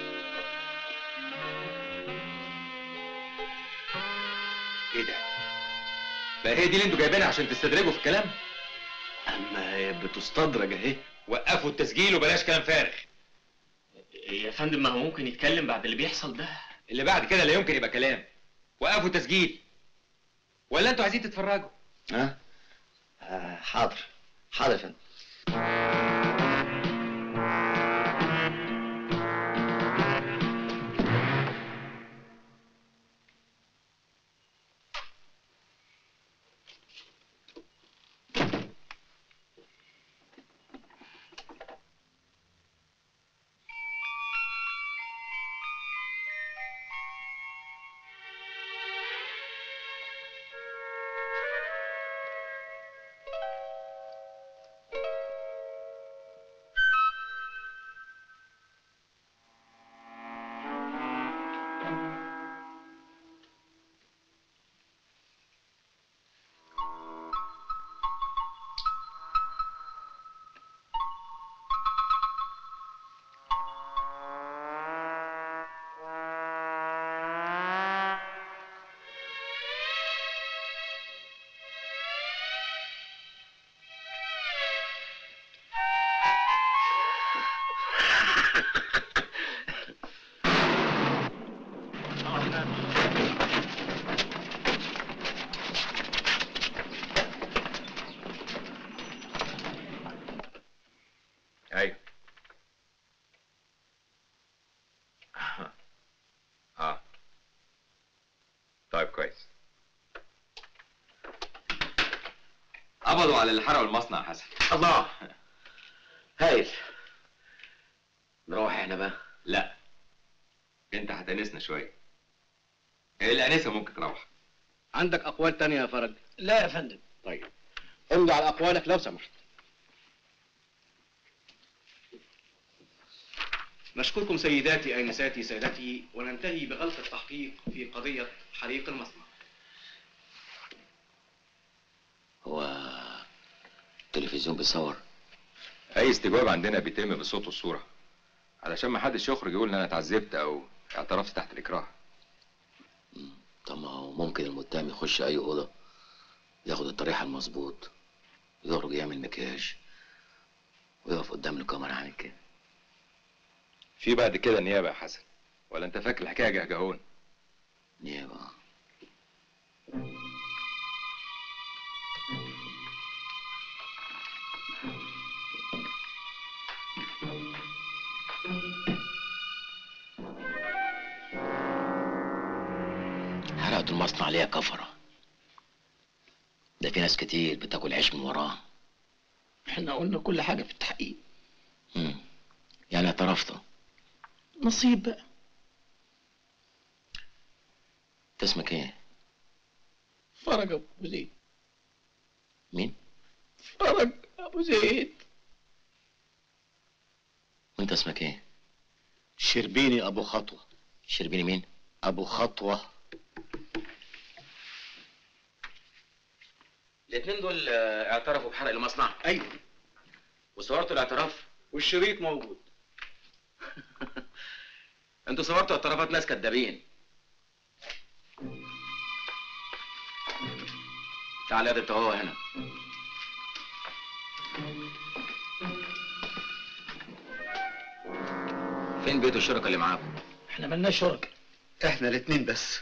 Speaker 11: ايه ده بقى هي دي اللي انتوا جايبينها عشان تستدرجوا في الكلام
Speaker 16: اما هي بتستدرج اهي
Speaker 11: وقفوا التسجيل وبلاش كلام فارغ
Speaker 17: يا فندم ما هو ممكن يتكلم بعد اللي بيحصل ده
Speaker 11: اللي بعد كده لا يمكن يبقى كلام وقفوا التسجيل ولا انتوا عايزين تتفرجوا
Speaker 16: ها آه حاضر حاضر يا فندم
Speaker 11: ايوه اه طيب كويس قبضوا على اللي حرقوا المصنع يا حسن
Speaker 5: الله هايل نروح احنا بقى
Speaker 11: لا انت هتأنسنا شويه الانسه ممكن تروح
Speaker 15: عندك اقوال تانية يا فرج
Speaker 13: لا يا فندم
Speaker 15: طيب امضي على اقوالك لو سمحت نشكركم سيداتي انساتي سادتي وننتهي بغلق التحقيق في قضيه حريق المصنع
Speaker 5: هو التلفزيون بيصور
Speaker 11: اي استجواب عندنا بيتم بالصوت والصوره علشان ما حدش يخرج يقول ان انا اتعذبت او اعترفت تحت الاكراه
Speaker 5: طب ما هو ممكن المتهم يخش اي اوضه ياخد الطريحه المظبوط يخرج يعمل مكياج ويقف قدام الكاميرا عامل كده
Speaker 11: في بعد كده نيابه يا حسن ولا انت فاكر الحكايه جهجهون
Speaker 5: نيابه حرقت المصنع ليا كفرة ده في ناس كتير بتاكل عيش من وراه
Speaker 15: احنا قلنا كل حاجة في التحقيق
Speaker 5: مم. يعني اعترفت
Speaker 15: نصيب بقى
Speaker 5: انت اسمك ايه؟
Speaker 15: فرج ابو زيد
Speaker 5: مين؟
Speaker 15: فرج ابو زيد
Speaker 5: وانت اسمك ايه؟
Speaker 16: شربيني ابو خطوه
Speaker 5: شربيني مين؟
Speaker 16: ابو خطوه
Speaker 5: الاتنين دول آه، اعترفوا بحرق المصنع
Speaker 16: ايوه
Speaker 5: وصورتوا الاعتراف
Speaker 16: والشريط موجود
Speaker 5: انتوا صورتوا اعترافات ناس كدابين تعال يا انت هو هنا فين بيت الشركة اللي معاكم؟
Speaker 15: احنا ملناش شركة
Speaker 16: احنا الاتنين بس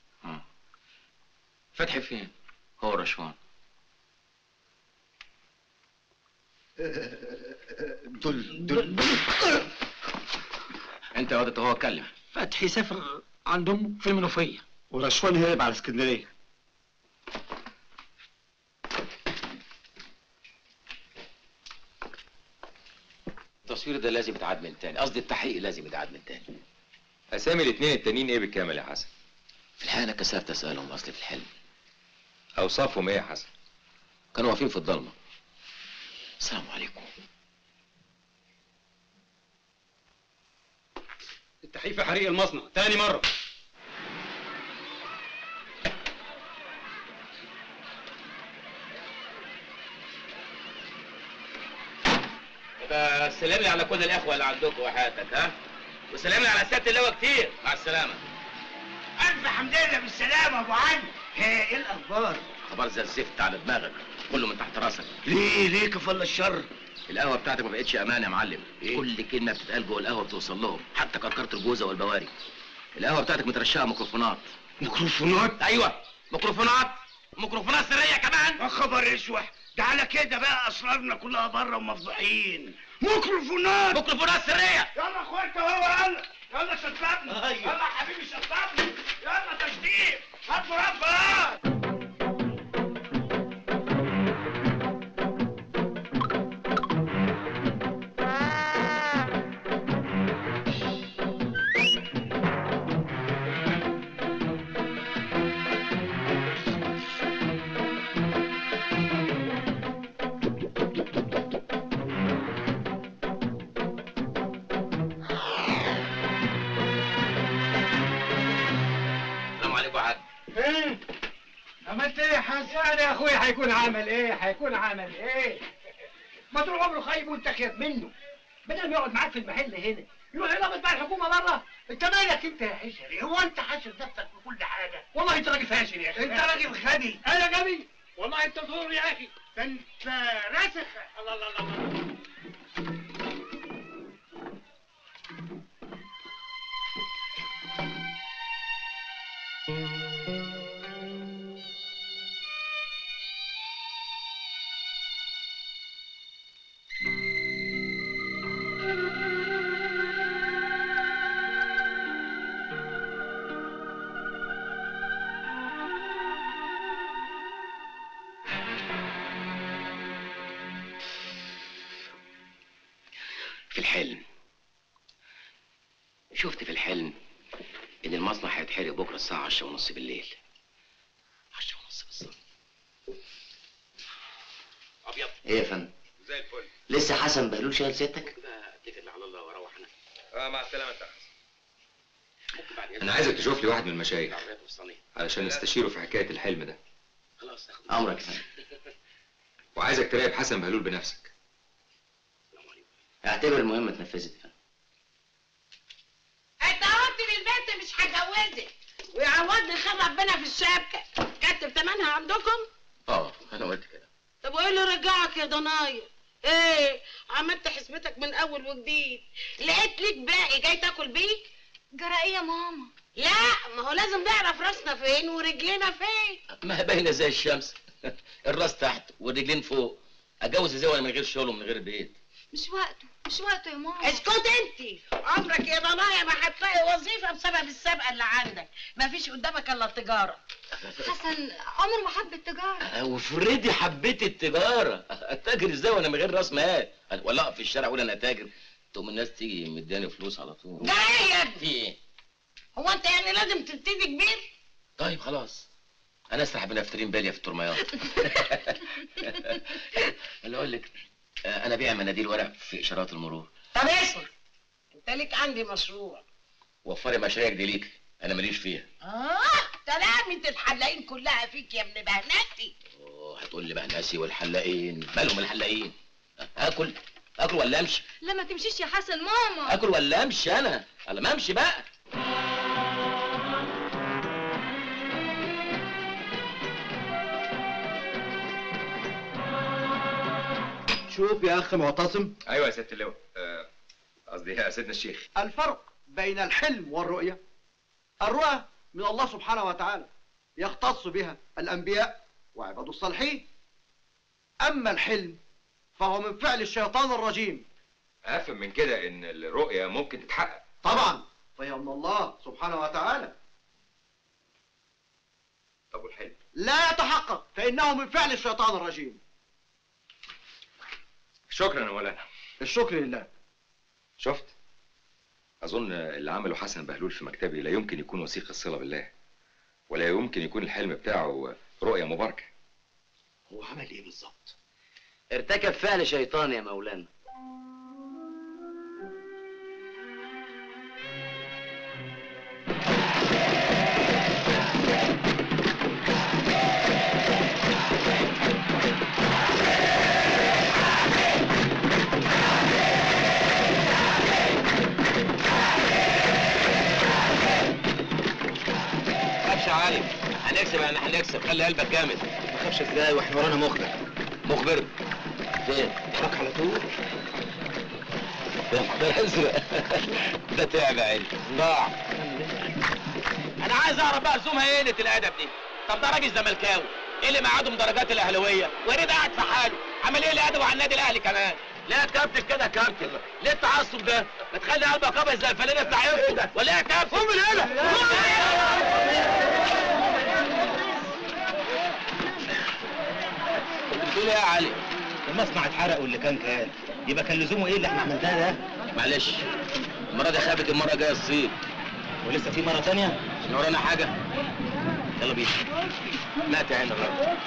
Speaker 5: فتحي فين؟ هو رشوان
Speaker 16: دول دول
Speaker 5: انت يا واد هو اتكلم
Speaker 15: فتحي سافر عند امه في المنوفية
Speaker 16: ورشوان هرب على اسكندريه
Speaker 5: التصوير ده لازم يتعاد من تاني قصدي التحقيق لازم يتعاد من تاني
Speaker 11: اسامي الاتنين التانيين ايه بالكامل يا حسن
Speaker 5: في الحقيقة انا كسرت اسألهم اصل في الحلم
Speaker 11: اوصافهم ايه يا حسن
Speaker 5: كانوا واقفين في الضلمة السلام عليكم
Speaker 8: التحقيق في حريق المصنع تاني مرة
Speaker 10: يبقى سلم لي على كل الاخوه اللي عندكم وحياتك ها وسلم لي على سياده اللواء كتير مع السلامه
Speaker 3: الف حمد لله بالسلامه ابو علي ها، ايه الاخبار
Speaker 5: خبر زي الزفت على دماغك كله من تحت راسك
Speaker 3: ليه ليه كفل الشر
Speaker 5: القهوة بتاعتك ما بقتش امان يا معلم إيه؟ كل كلمة بتتقال جوه القهوة بتوصل لهم حتى كركرة الجوزة والبواري القهوة بتاعتك مترشقة ميكروفونات
Speaker 3: ميكروفونات
Speaker 5: ايوه ميكروفونات ميكروفونات سرية كمان
Speaker 3: يا خبر اسوح ده على كده بقى اسرارنا كلها بره ومفضوحين ميكروفونات
Speaker 5: ميكروفونات سرية
Speaker 3: يلا اخواتي هو يلا يلا شطبني
Speaker 5: أيوة.
Speaker 3: يلا يا حبيبي شطبني يلا تشديد هات مربى
Speaker 5: السلام عليكم يا حاج
Speaker 1: ايه عملت ايه يا حسن يعني يا اخويا هيكون عمل ايه هيكون عمل ايه ما طول عمره خايب وانت خايب منه بدل ما يقعد معاك في المحل هنا يروح يلبس مع الحكومه بره انت مالك انت يا حشري هو انت حاشر نفسك في كل حاجه والله انت راجل فاشل يا اخي انت راجل غبي انا غبي والله انت طول يا اخي ده انت راسخ الله الله الله الله
Speaker 5: في الحلم شفت في الحلم ان المصنع هيتحرق بكره الساعه 10 ونص بالليل 10 ونص بالظبط
Speaker 10: ابيض
Speaker 13: ايه يا فندم
Speaker 11: زي الفل
Speaker 13: لسه حسن بهلول شايل ستك
Speaker 5: اتكل على الله واروح انا
Speaker 11: اه مع السلامه انت يا حسن
Speaker 5: ممكن بعد
Speaker 11: انا عايزك تشوف لي واحد من المشايخ
Speaker 5: العربيات والصينية.
Speaker 11: علشان نستشيره في حكايه الحلم ده
Speaker 5: خلاص اخد
Speaker 13: امرك يا فندم
Speaker 11: وعايزك تراقب حسن بهلول بنفسك
Speaker 5: اعتبر المهمه اتنفذت يا فندم
Speaker 18: انت قلت للبنت مش هجوزك ويعوضني خير ربنا في الشبكه كتب تمنها عندكم
Speaker 5: اه انا قلت كده
Speaker 18: طب وايه اللي رجعك يا ضنايا ايه عملت حسبتك من اول وجديد لقيت ليك باقي جاي تاكل بيه
Speaker 9: جرى ايه يا ماما
Speaker 18: لا ما هو لازم نعرف راسنا فين ورجلينا فين
Speaker 5: ما هي باينه زي الشمس الراس تحت والرجلين فوق اتجوز ازاي وانا من غير شغل ومن غير بيت
Speaker 9: مش وقته مش وقته يا ماما
Speaker 18: اسكت انت عمرك يا ضنايا ما هتلاقي وظيفه بسبب السابقه اللي عندك ما فيش قدامك الا التجاره
Speaker 9: حسن عمره ما حب التجاره
Speaker 5: وفريدي حبيت التجاره اتاجر ازاي وانا من غير راس مال ولا اقف في الشارع اقول انا تاجر تقوم الناس تيجي مداني فلوس على طول
Speaker 18: ده ايه يا ابني
Speaker 5: في ايه
Speaker 18: هو انت يعني لازم تبتدي كبير
Speaker 5: طيب خلاص انا اسرح بنفترين باليه في الترميات اللي اقول لك آه، انا بيع مناديل ورق في اشارات المرور
Speaker 18: طب اسمع انت ليك عندي مشروع
Speaker 5: وفري مشاريعك دي ليك انا ماليش فيها
Speaker 18: اه تلامة الحلاقين كلها فيك يا ابن بهنتي
Speaker 5: أوه، هتقول لي بقى ناسي والحلاقين مالهم الحلاقين اكل اكل ولا امشي
Speaker 9: لا ما تمشيش يا حسن ماما
Speaker 5: اكل ولا امشي انا ولا ما امشي بقى
Speaker 16: شوف يا اخ معتصم
Speaker 11: ايوه يا سياده اللواء آه، قصدي يا سيدنا الشيخ
Speaker 2: الفرق بين الحلم والرؤية الرؤى من الله سبحانه وتعالى يختص بها الأنبياء وعباد الصالحين أما الحلم فهو من فعل الشيطان الرجيم
Speaker 11: افهم من كده ان الرؤيه ممكن تتحقق
Speaker 2: طبعا فهي من الله سبحانه وتعالى
Speaker 11: طب والحلم
Speaker 2: لا يتحقق فإنه من فعل الشيطان الرجيم
Speaker 11: شكرا يا مولانا
Speaker 2: الشكر لله
Speaker 11: شفت اظن اللي عمله حسن بهلول في مكتبي لا يمكن يكون وثيق الصله بالله ولا يمكن يكون الحلم بتاعه رؤيه مباركه
Speaker 16: هو عمل ايه بالظبط
Speaker 13: ارتكب فعل شيطان يا مولانا
Speaker 5: تخافش يا علي هنكسب يعني هنكسب خلي قلبك جامد ما تخافش ازاي واحنا ورانا مخبر مخبر فين؟ اتحرك على طول ده ازرق ده تعب يا عيني ضاع انا عايز اعرف بقى زومها ايه قله الادب دي طب ده راجل زملكاوي ايه اللي معادهم درجات الاهلاويه وريد قاعد في حاله عمل ايه الادب على النادي الاهلي كمان ليه يا كابتن كده يا كابتن ليه التعصب ده ما تخلي قلبك ابيض زي الفانله بتاع ايه ولا ايه يا كابتن قوم من هنا بتقول ايه يا علي
Speaker 19: المصنع اتحرق واللي كان كان يبقى كان لزومه ايه اللي احنا عملناه ده
Speaker 5: معلش المره دي خابت المره الجايه الصيد
Speaker 19: ولسه في مره تانية
Speaker 5: مش ورانا حاجه يلا بينا مات يا عين الراجل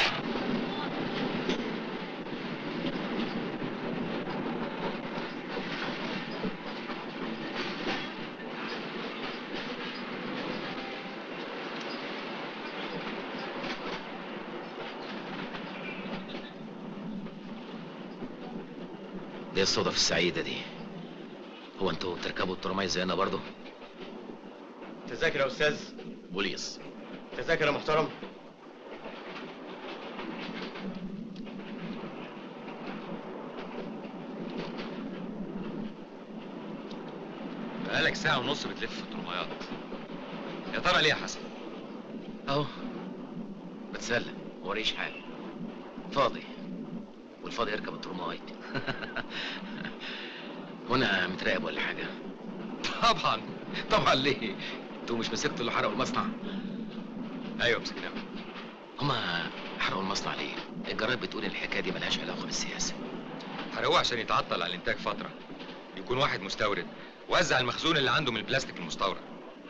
Speaker 5: دي الصدف السعيدة دي هو انتوا بتركبوا الترماي زينا برضه؟
Speaker 19: تذاكر يا استاذ
Speaker 5: بوليس
Speaker 19: تذاكر يا محترم
Speaker 11: بقالك ساعه ونص بتلف في الترميات يا ترى ليه يا حسن
Speaker 5: اهو بتسلى موريش حاجة فاضي والفاضي يركب الترماي هنا متراقب ولا حاجة؟
Speaker 11: طبعا طبعا ليه انتوا مش مسكتوا اللي حرقوا المصنع ايوه مسكناه
Speaker 5: هما حرقوا المصنع ليه؟ الجرايد بتقول ان الحكاية دي ملهاش علاقة بالسياسة
Speaker 11: حرقوه عشان يتعطل على الانتاج فتره يكون واحد مستورد وزع المخزون اللي عنده من البلاستيك المستورد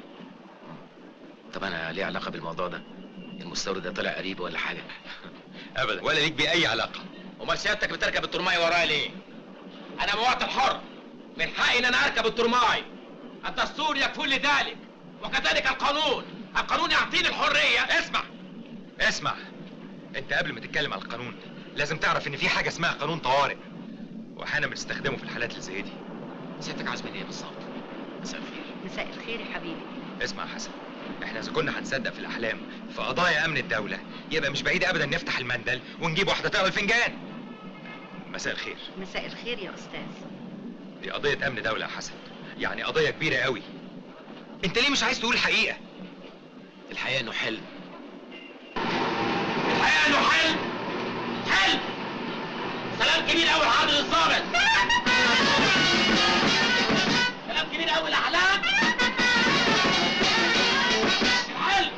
Speaker 5: طب انا ليه علاقة بالموضوع ده؟ المستورد ده طلع قريب ولا حاجة؟
Speaker 11: ابدا ولا ليك بيه اي علاقه
Speaker 5: امال سيادتك بتركب الترماي ورايا ليه؟ انا مواطن حر من حقي ان انا اركب الترماي الدستور يكفل لذلك وكذلك القانون القانون يعطيني الحرية
Speaker 11: اسمع اسمع انت قبل ما تتكلم على القانون لازم تعرف ان في حاجه اسمها قانون طوارئ واحيانا بنستخدمه في الحالات اللي زي دي
Speaker 10: سيادتك عاوز مني ايه بالظبط مساء الخير
Speaker 4: مساء الخير يا حبيبي
Speaker 11: اسمع يا حسن احنا اذا كنا هنصدق في الاحلام في قضايا امن الدوله يبقى مش بعيد ابدا نفتح المندل ونجيب واحده تقرا الفنجان مساء الخير
Speaker 4: مساء الخير يا استاذ
Speaker 11: دي قضيه امن دوله يا حسن يعني قضيه كبيره قوي انت ليه مش عايز تقول الحقيقه
Speaker 10: الحقيقه انه حلم
Speaker 5: الحقيقه انه حلم حلم سلام كبير قوي حاضر الظابط سلام كبير قوي الاحلام حلم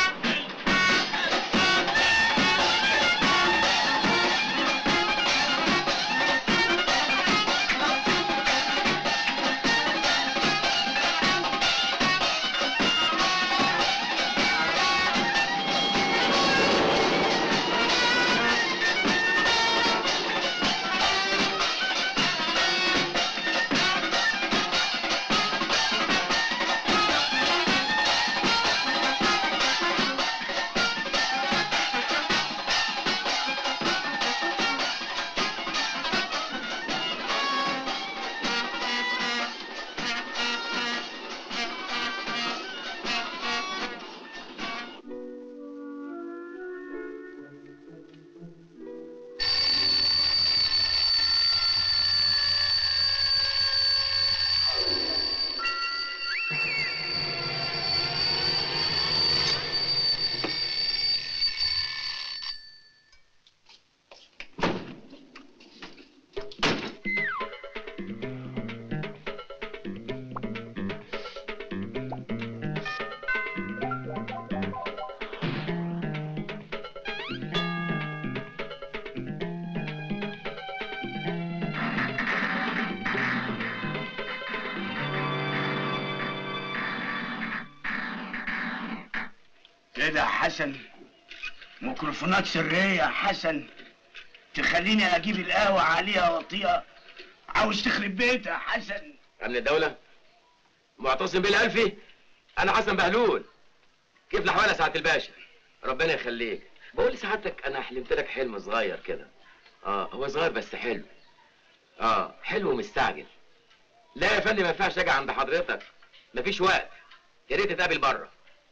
Speaker 3: كده يا حسن ميكروفونات سرية يا حسن تخليني اجيب القهوة عليها واطيها عاوز تخرب بيتها يا حسن
Speaker 5: امن الدوله معتصم بالالفي انا حسن بهلول كيف الاحوال يا سعاده الباشا ربنا يخليك بقول لسعادتك انا حلمت لك حلم صغير كده اه هو صغير بس حلو اه حلو ومستعجل لا يا فندم ما ينفعش اجي عند حضرتك مفيش وقت يا ريت تتقابل بره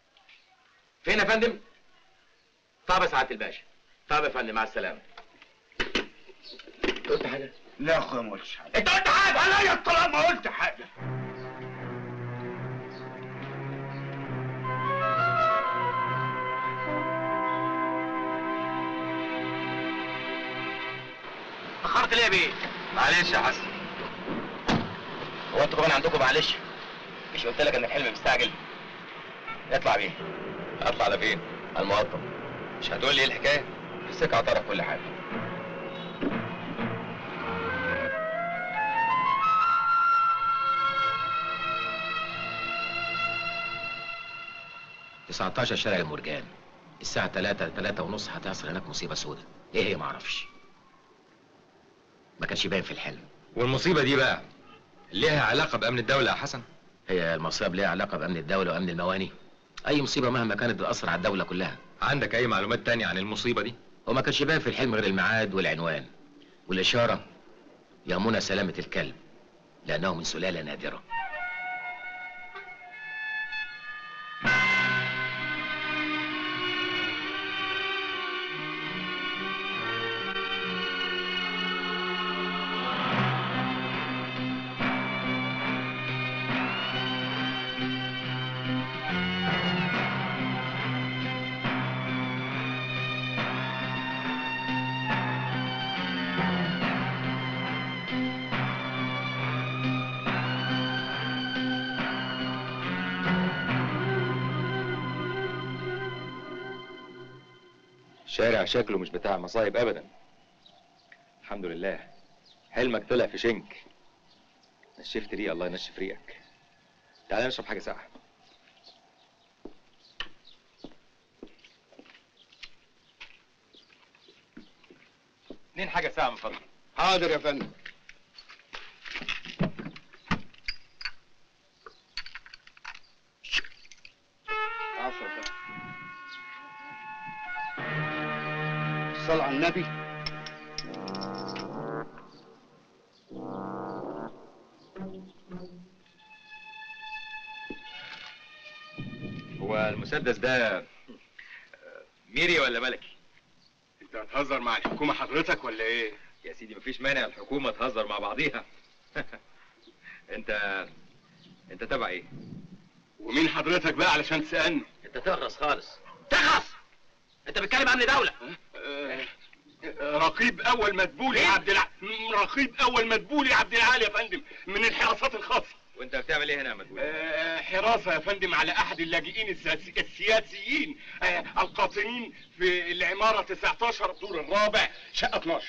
Speaker 5: فين يا فندم طب يا سعاده الباشا طب يا فندم مع السلامه قلت حاجه
Speaker 3: لا يا اخويا ما قلتش حاجة
Speaker 5: انت قلت حاجه
Speaker 3: عليا الطلاق ما قلت حاجة
Speaker 10: اتاخرت ليه يا بيه
Speaker 11: معلش يا حسن
Speaker 10: هو انتوا كمان عندكم معلش مش قلت لك ان الحلم مستعجل اطلع بيه
Speaker 11: اطلع على فين
Speaker 10: على المقطم
Speaker 11: مش هتقول لي ايه الحكايه
Speaker 10: في السكه هتعرف كل حاجه 19 شارع المرجان الساعة 3 3 ونص هتحصل هناك مصيبة سودة ايه هي معرفش ما كانش باين في الحلم
Speaker 11: والمصيبه دي بقى ليها علاقه بامن الدوله يا حسن
Speaker 10: هي المصائب ليها علاقة بأمن الدولة وأمن المواني أي مصيبة مهما كانت بتأثر على الدولة كلها
Speaker 11: عندك اي معلومات تانية عن المصيبه دي
Speaker 10: وما كانش باين في الحلم غير الميعاد والعنوان والإشارة يهمنا سلامة الكلب لأنه من سلالة نادرة
Speaker 11: شارع شكله مش بتاع مصايب ابدا الحمد لله حلمك طلع في شنك نشفت ريق الله ينشف ريقك تعالى نشرب حاجه ساقعه اتنين حاجه ساقعه من فضلك
Speaker 2: حاضر يا فندم عفوا يا فندم الصلاة على النبي
Speaker 11: هو المسدس ده آه، ميري ولا ملكي؟
Speaker 20: انت هتهزر مع الحكومه حضرتك ولا ايه
Speaker 11: يا سيدي مفيش مانع الحكومة تهزر مع بعضيها انت انت تبع ايه؟
Speaker 20: ومين حضرتك بقى علشان تسالني
Speaker 10: انت تغرس خالص تغرس انت بتتكلم امن دوله
Speaker 20: آه، رقيب اول مدبولي عبد الع... رقيب اول مدبولي عبد العالي يا فندم من الحراسات الخاصه
Speaker 11: وانت بتعمل ايه هنا يا مدبولي؟
Speaker 20: آه، حراسه يا فندم على احد اللاجئين السياسي- السياسيين آه، القاطنين في العماره 19 الدور الرابع شقه 12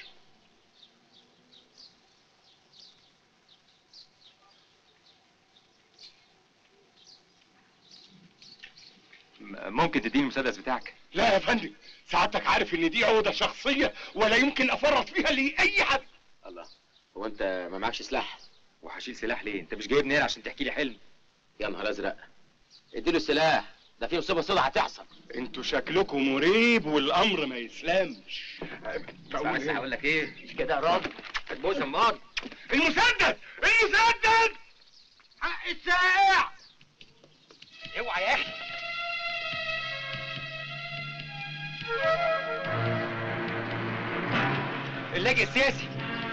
Speaker 11: م- ممكن تديني المسدس بتاعك؟
Speaker 20: لا يا فندم سعادتك عارف ان دي عقده شخصيه ولا يمكن افرط فيها لاي حد
Speaker 10: الله هو انت ما معكش سلاح
Speaker 11: وهشيل سلاح ليه؟ انت مش جايبني هنا عشان تحكي لي حلم
Speaker 10: يا نهار ازرق اديله السلاح ده في مصيبه سودة هتحصل
Speaker 20: انتوا شكلكم مريب والامر ما يسلمش
Speaker 11: بس هقول لك ايه؟
Speaker 10: مش كده يا راجل
Speaker 11: هتبوس امال
Speaker 20: المسدس المسدس
Speaker 10: حق السائع
Speaker 1: اوعى يا اخي
Speaker 11: اللاجئ السياسي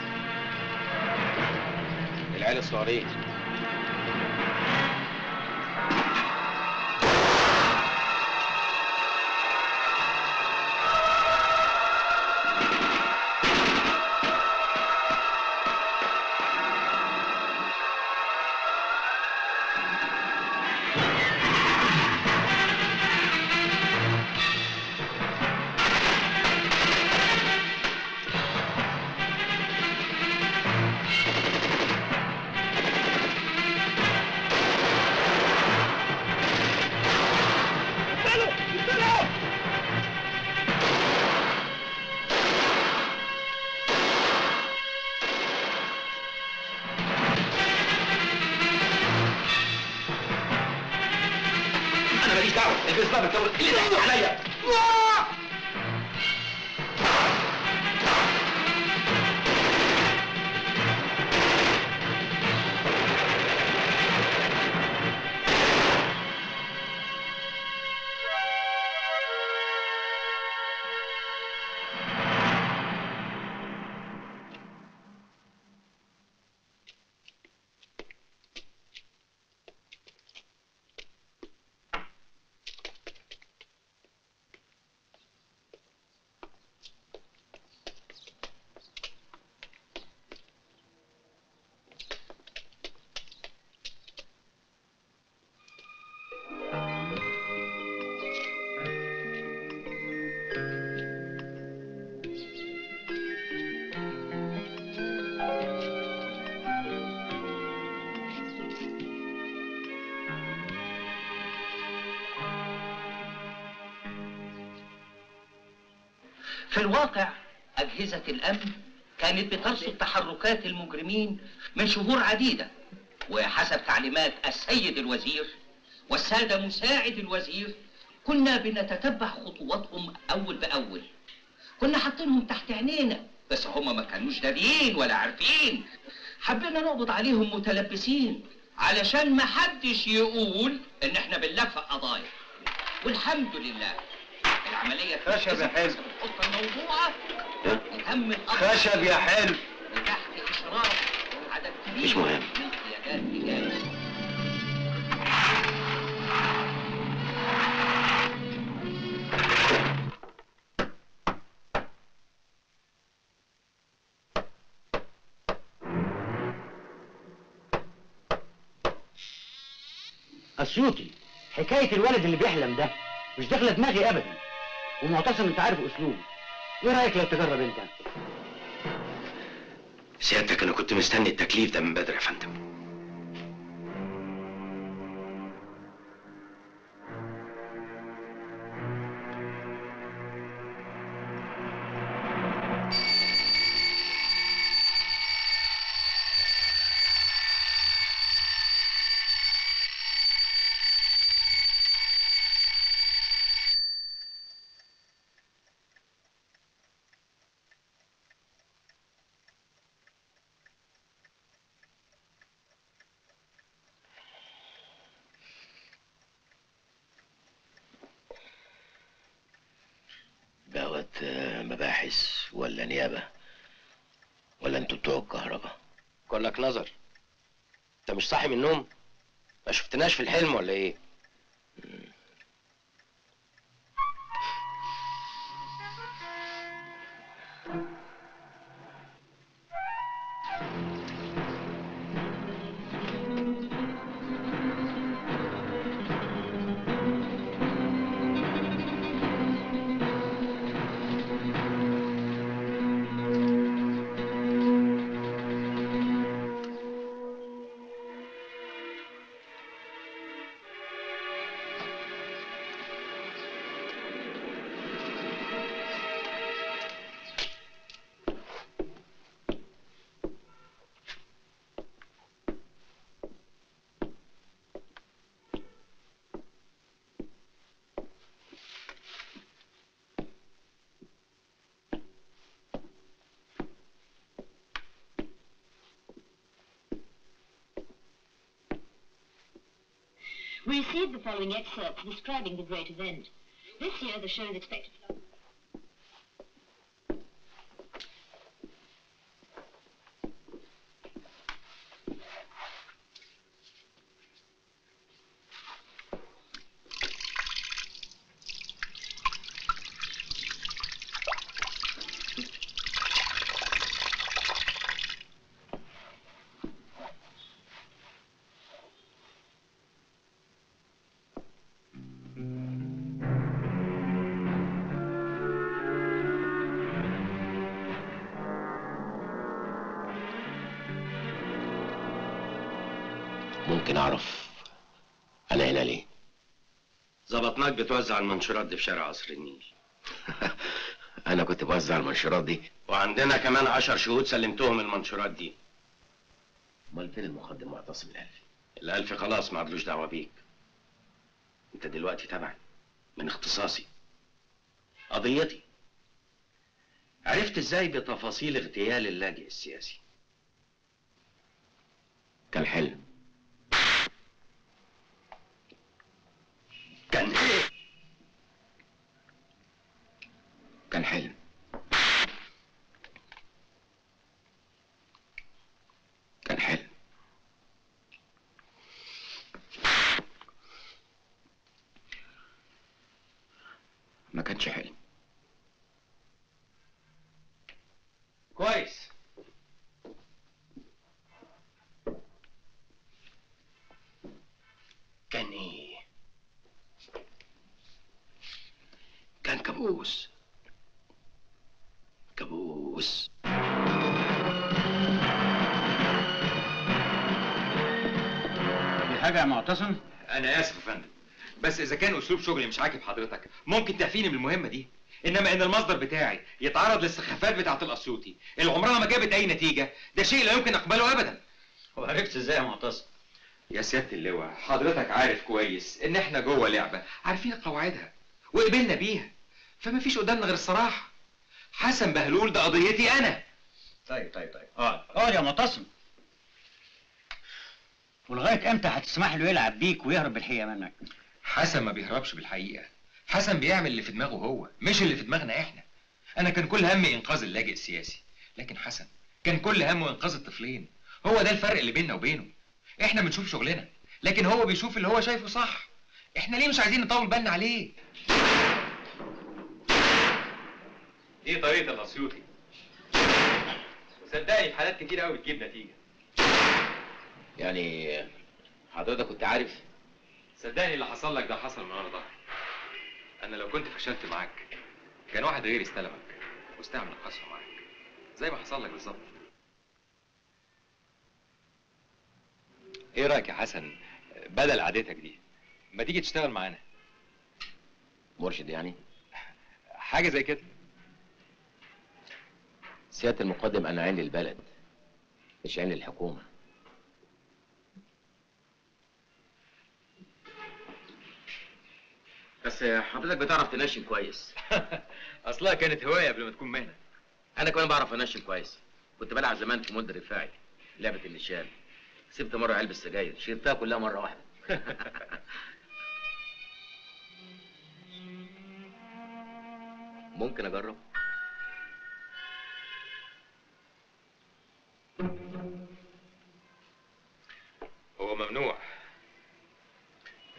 Speaker 10: العيال الصغيرين انا ماليش دعوه الجزمه بتطول اللي ضحك عليا
Speaker 21: في الواقع أجهزة الأمن كانت بترصد تحركات المجرمين من شهور عديدة وحسب تعليمات السيد الوزير والسادة مساعد الوزير كنا بنتتبع خطواتهم أول بأول كنا حاطينهم تحت عينينا بس هم ما كانوش داريين ولا عارفين حبينا نقبض عليهم متلبسين علشان ما حدش يقول ان احنا بنلفق قضايا والحمد لله العملية
Speaker 2: خشب يا حلو.
Speaker 21: الخطة الموضوعة وتم الأمر
Speaker 2: خشب يا حلو
Speaker 21: وتحت إشراف عدد كبير
Speaker 10: مش مهم.
Speaker 21: من قيادات رجال
Speaker 19: اسيوطي حكايه الولد اللي بيحلم ده مش داخله دماغي ابدا ومعتصم انت عارف اسلوبه ايه رايك لو تجرب انت
Speaker 10: سيادتك انا كنت مستني التكليف ده من بدري يا فندم
Speaker 12: مباحث ولا نيابة ولا انتوا بتوع الكهرباء
Speaker 22: كلك نظر انت مش صاحي من النوم ما شفتناش في الحلم ولا ايه
Speaker 23: We received the following excerpt describing the great event. This year, the show is expected to
Speaker 12: ممكن اعرف انا هنا ليه
Speaker 22: ظبطناك بتوزع المنشورات دي في شارع قصر النيل
Speaker 12: انا كنت بوزع المنشورات دي
Speaker 22: وعندنا كمان عشر شهود سلمتهم المنشورات دي
Speaker 12: امال فين المقدم معتصم الالفي
Speaker 22: الألف خلاص ما عدلوش دعوة بيك انت دلوقتي تبعي من اختصاصي قضيتي عرفت ازاي بتفاصيل اغتيال اللاجئ السياسي
Speaker 12: كان حلم
Speaker 22: كان ايه
Speaker 12: كان حلم كان حلم ما كانش حلم
Speaker 22: كويس كان ايه
Speaker 12: كان كابوس كابوس
Speaker 19: في حاجة يا معتصم؟
Speaker 11: انا اسف يا فندم بس اذا كان اسلوب شغلي مش عاجب حضرتك ممكن تعفيني من المهمه دي انما ان المصدر بتاعي يتعرض للسخافات بتاعه الاسيوطي اللي عمرها ما جابت اي نتيجه ده شيء لا يمكن اقبله ابدا
Speaker 19: وعرفت ازاي يا معتصم؟
Speaker 11: يا سياده اللواء حضرتك عارف كويس ان احنا جوه لعبه عارفين قواعدها وقبلنا بيها فما فيش قدامنا غير الصراحه حسن بهلول ده قضيتي انا
Speaker 19: طيب طيب طيب اقعد اقعد يا معتصم ولغاية امتى هتسمح له يلعب بيك ويهرب بالحقيقة منك؟
Speaker 11: حسن ما بيهربش بالحقيقه حسن بيعمل اللي في دماغه هو مش اللي في دماغنا احنا انا كان كل همي انقاذ اللاجئ السياسي لكن حسن كان كل همه انقاذ الطفلين هو ده الفرق اللي بيننا وبينه احنا بنشوف شغلنا لكن هو بيشوف اللي هو شايفه صح احنا ليه مش عايزين نطول بالنا عليه دي طريقه الاسيوطي وصدقني في حالات كتير قوي بتجيب نتيجه
Speaker 12: يعني حضرتك كنت عارف
Speaker 11: صدقني اللي حصل لك ده حصل من ورا ظهري انا لو كنت فشلت معاك كان واحد غيري استلمك واستعمل القسوه معاك زي ما حصل لك بالظبط ايه رايك يا حسن بدل عادتك دي ما تيجي تشتغل معانا
Speaker 12: مرشد يعني
Speaker 11: حاجه زي كده
Speaker 12: سيادة المقدم أنا عين للبلد مش عين للحكومة بس حضرتك بتعرف تنشن كويس
Speaker 11: اصلها كانت هوايه قبل ما تكون مهنه
Speaker 12: أنا كمان بعرف أنشن كويس كنت بلعب زمان في مد الرفاعي لعبة النشان سبت مرة علبة سجاير شربتها كلها مرة واحدة ممكن أجرب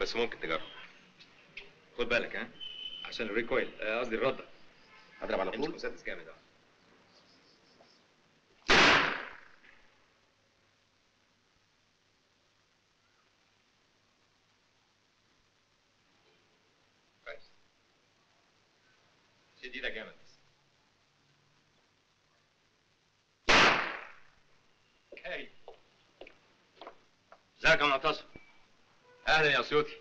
Speaker 11: بس ممكن تجرب خد بالك ها عشان الريكويل آه، قصدي الرده
Speaker 12: هضرب على
Speaker 11: طول مسدس جامد اه كويس شد ايدك جامد بس هاي
Speaker 22: ازيك يا معتصم
Speaker 11: اهلا يا اسيوطي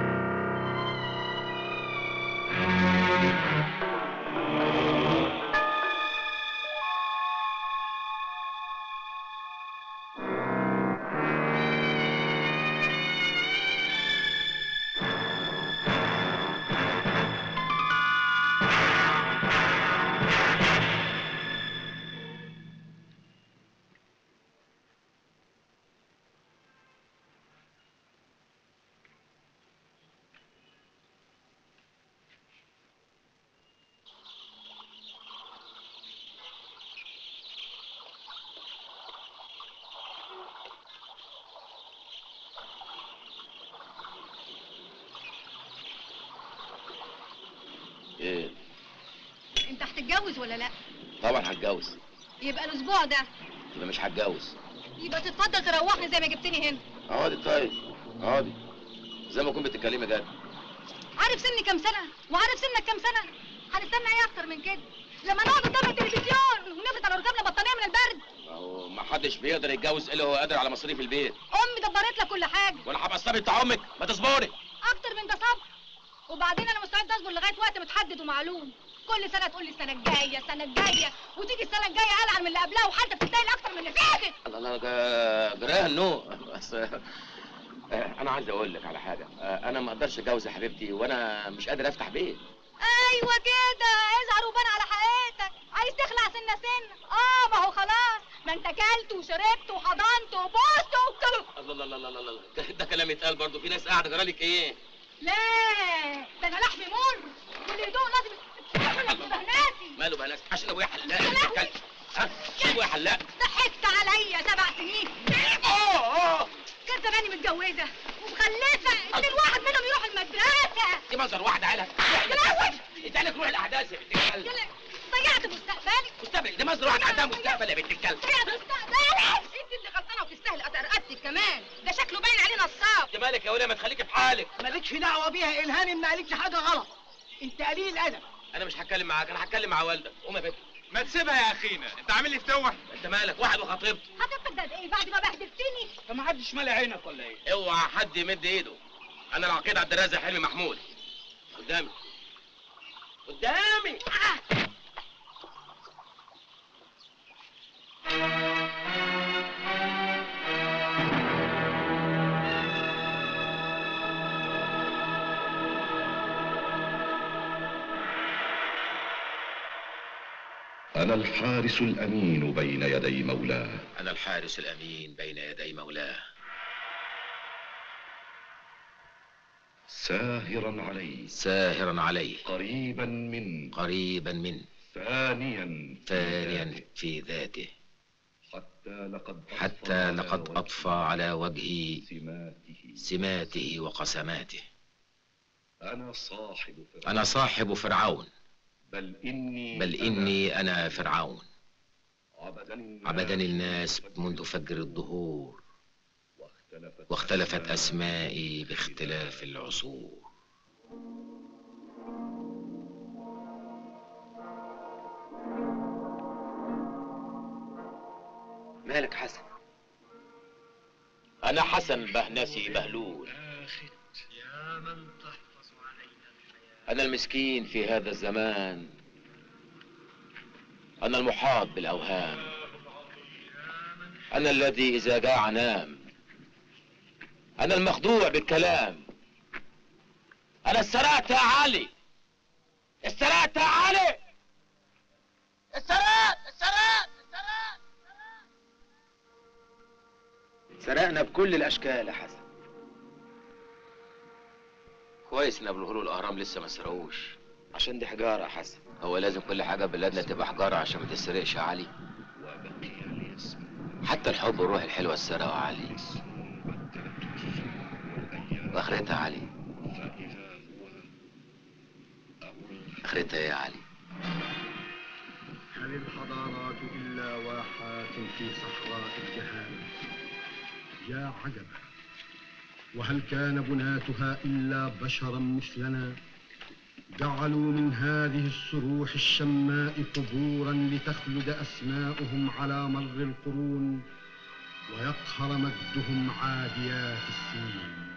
Speaker 12: ايه
Speaker 9: انت هتتجوز ولا لا
Speaker 12: طبعا هتجوز
Speaker 9: يبقى الاسبوع ده
Speaker 12: يبقى مش هتجوز
Speaker 9: يبقى تتفضل تروحني زي ما جبتني هنا
Speaker 12: اقعدي طيب اقعدي زي ما تكون بتتكلمي جد
Speaker 9: عارف سني كام سنه وعارف سنك كام سنه هنستنى ايه اكتر من كده لما نقعد قدام التلفزيون ونفرد على ركابنا بطانيه من البرد
Speaker 12: ما هو ما حدش بيقدر يتجوز الا هو قادر على مصاريف البيت
Speaker 9: امي دبرت لك كل حاجه
Speaker 12: وانا هبقى الصبي بتاع امك ما تصبري
Speaker 9: اكتر من ده صبر وبعدين انا مستعد اصبر لغايه وقت متحدد ومعلوم كل سنه تقول لي السنه الجايه السنه الجايه وتيجي السنه الجايه العن من اللي قبلها وحالتك تستاهل اكتر من اللي فاتت
Speaker 12: الله الله جا- جراها النو بس آه، انا عايز اقول لك على حاجه آه، انا ما اقدرش اتجوز يا حبيبتي وانا مش قادر افتح بيت
Speaker 9: ايوه كده اظهر وبان على حقيقتك عايز تخلع سنه سنه اه ما هو خلاص ما انت كلت وشربت وحضنت وبوست وكله
Speaker 12: الله الله الله الله الله ده, ده كلام يتقال برضه في ناس قاعده جرالك ايه
Speaker 9: لا ده انا لحمي مر واللي يدوق لازم يتحمل بهناتي
Speaker 12: ماله بقى ناس عشان ابويا حلاق بتتكلم ها عشان ابويا حلاق
Speaker 9: ضحكت عليا سبع سنين
Speaker 12: اه اه
Speaker 9: كان زماني متجوزه ومخلفه ان الواحد منهم يروح المدرسه
Speaker 12: دي منظر واحده عيلة
Speaker 9: تلوث
Speaker 12: اتقالك روح الاحداث يا بنت الكلب
Speaker 9: يلا ضيعت مستقبلي
Speaker 12: مستقبل دي منظر واحده عندها مستقبل يا بنت الكلب
Speaker 9: ضيعت مستقبلي انت اللي غلطانه وتستاهل رقبتك كمان ده شكله باين عليه نصاب
Speaker 12: انت مالك يا وليه ما تخليكي في حالك
Speaker 1: مالكش دعوه بيها الهانم ما قالتش حاجه غلط انت قليل الادب
Speaker 12: انا مش هتكلم معاك انا هتكلم مع والدك قوم يا بنت
Speaker 11: ما تسيبها يا اخينا انت عامل لي فتوح
Speaker 12: انت مالك واحد وخطيبته
Speaker 9: هتفضل ده ايه بعد ما بهدلتني
Speaker 11: فما حدش مالي عينك ولا ايه
Speaker 12: اوعى حد يمد ايده انا العقيد عبد الرازق حلمي محمود قدامي قدامي
Speaker 6: أنا الحارس الأمين بين يدي مولاه
Speaker 12: انا الحارس الامين بين يدي مولاه
Speaker 6: ساهرا عليه
Speaker 12: ساهرا عليه
Speaker 6: قريبا من
Speaker 12: قريبا منه
Speaker 6: فانيا
Speaker 12: فانيا في ذاته
Speaker 6: حتى لقد
Speaker 12: حتى لقد اطفى على وجهي
Speaker 6: سماته
Speaker 12: سماته وقسماته
Speaker 6: أنا صاحب فرعون
Speaker 12: انا صاحب فرعون
Speaker 6: بل إني
Speaker 12: بل اني انا فرعون
Speaker 6: عبدني
Speaker 12: عبدني الناس منذ فجر الظهور واختلفت اسمائي باختلاف العصور
Speaker 13: مالك حسن
Speaker 12: انا حسن بهنسي بهلول انا المسكين في هذا الزمان انا المحاط بالاوهام انا الذي اذا جاع نام انا المخدوع بالكلام انا السرقت يا علي السرقت يا علي السرقت السرقت
Speaker 13: سرقنا بكل الاشكال يا حسن
Speaker 12: كويس ان ابو الهول والاهرام لسه ما سرقوش
Speaker 13: عشان دي حجاره يا حسن
Speaker 12: هو لازم كل حاجه بلادنا تبقى حجاره عشان ما تسرقش يا علي حتى الحب والروح الحلوه اتسرقوا يا علي واخرتها علي اخرتها ايه يا علي
Speaker 7: هل الحضارات إلا واحات في صحراء الجهال يا عجبا وهل كان بناتها إلا بشرا مثلنا جعلوا من هذه الصروح الشماء قبورا لتخلد أسماؤهم على مر القرون ويقهر مجدهم عاديات السنين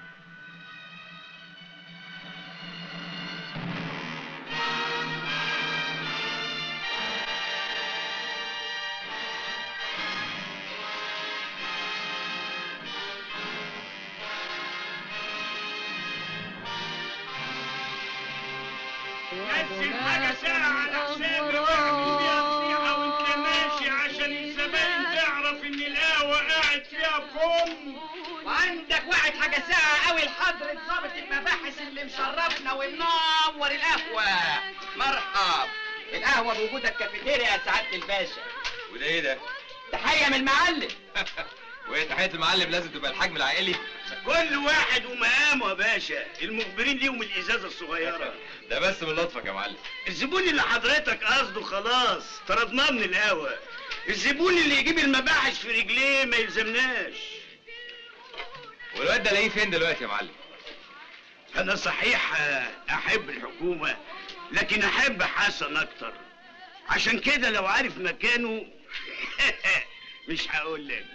Speaker 3: نزل حاجة ساعة على حسابي واعمل بيها فضيحة وانت ماشي عشان الزباين تعرف ان القهوة قاعد فيها كم
Speaker 10: وعندك واحد حاجة ساعة قوي لحضرة ضابط المباحث اللي مشرفنا ومنور القهوة مرحب القهوة بوجودك كافيتيريا يا سعادة الباشا
Speaker 11: وده ايه ده؟
Speaker 10: تحية من المعلم
Speaker 11: وهي تحية المعلم لازم تبقى الحجم العائلي
Speaker 3: كل واحد ومقامه يا باشا المخبرين ليهم الازازة الصغيرة
Speaker 11: ده بس من لطفك يا معلم
Speaker 3: الزبون اللي حضرتك قصده خلاص طردناه من القهوة الزبون اللي يجيب المباحث في رجليه ما يلزمناش
Speaker 11: والواد ده الاقيه فين دلوقتي يا معلم؟
Speaker 3: انا صحيح احب الحكومة لكن احب حسن اكتر عشان كده لو عارف مكانه مش هقول لك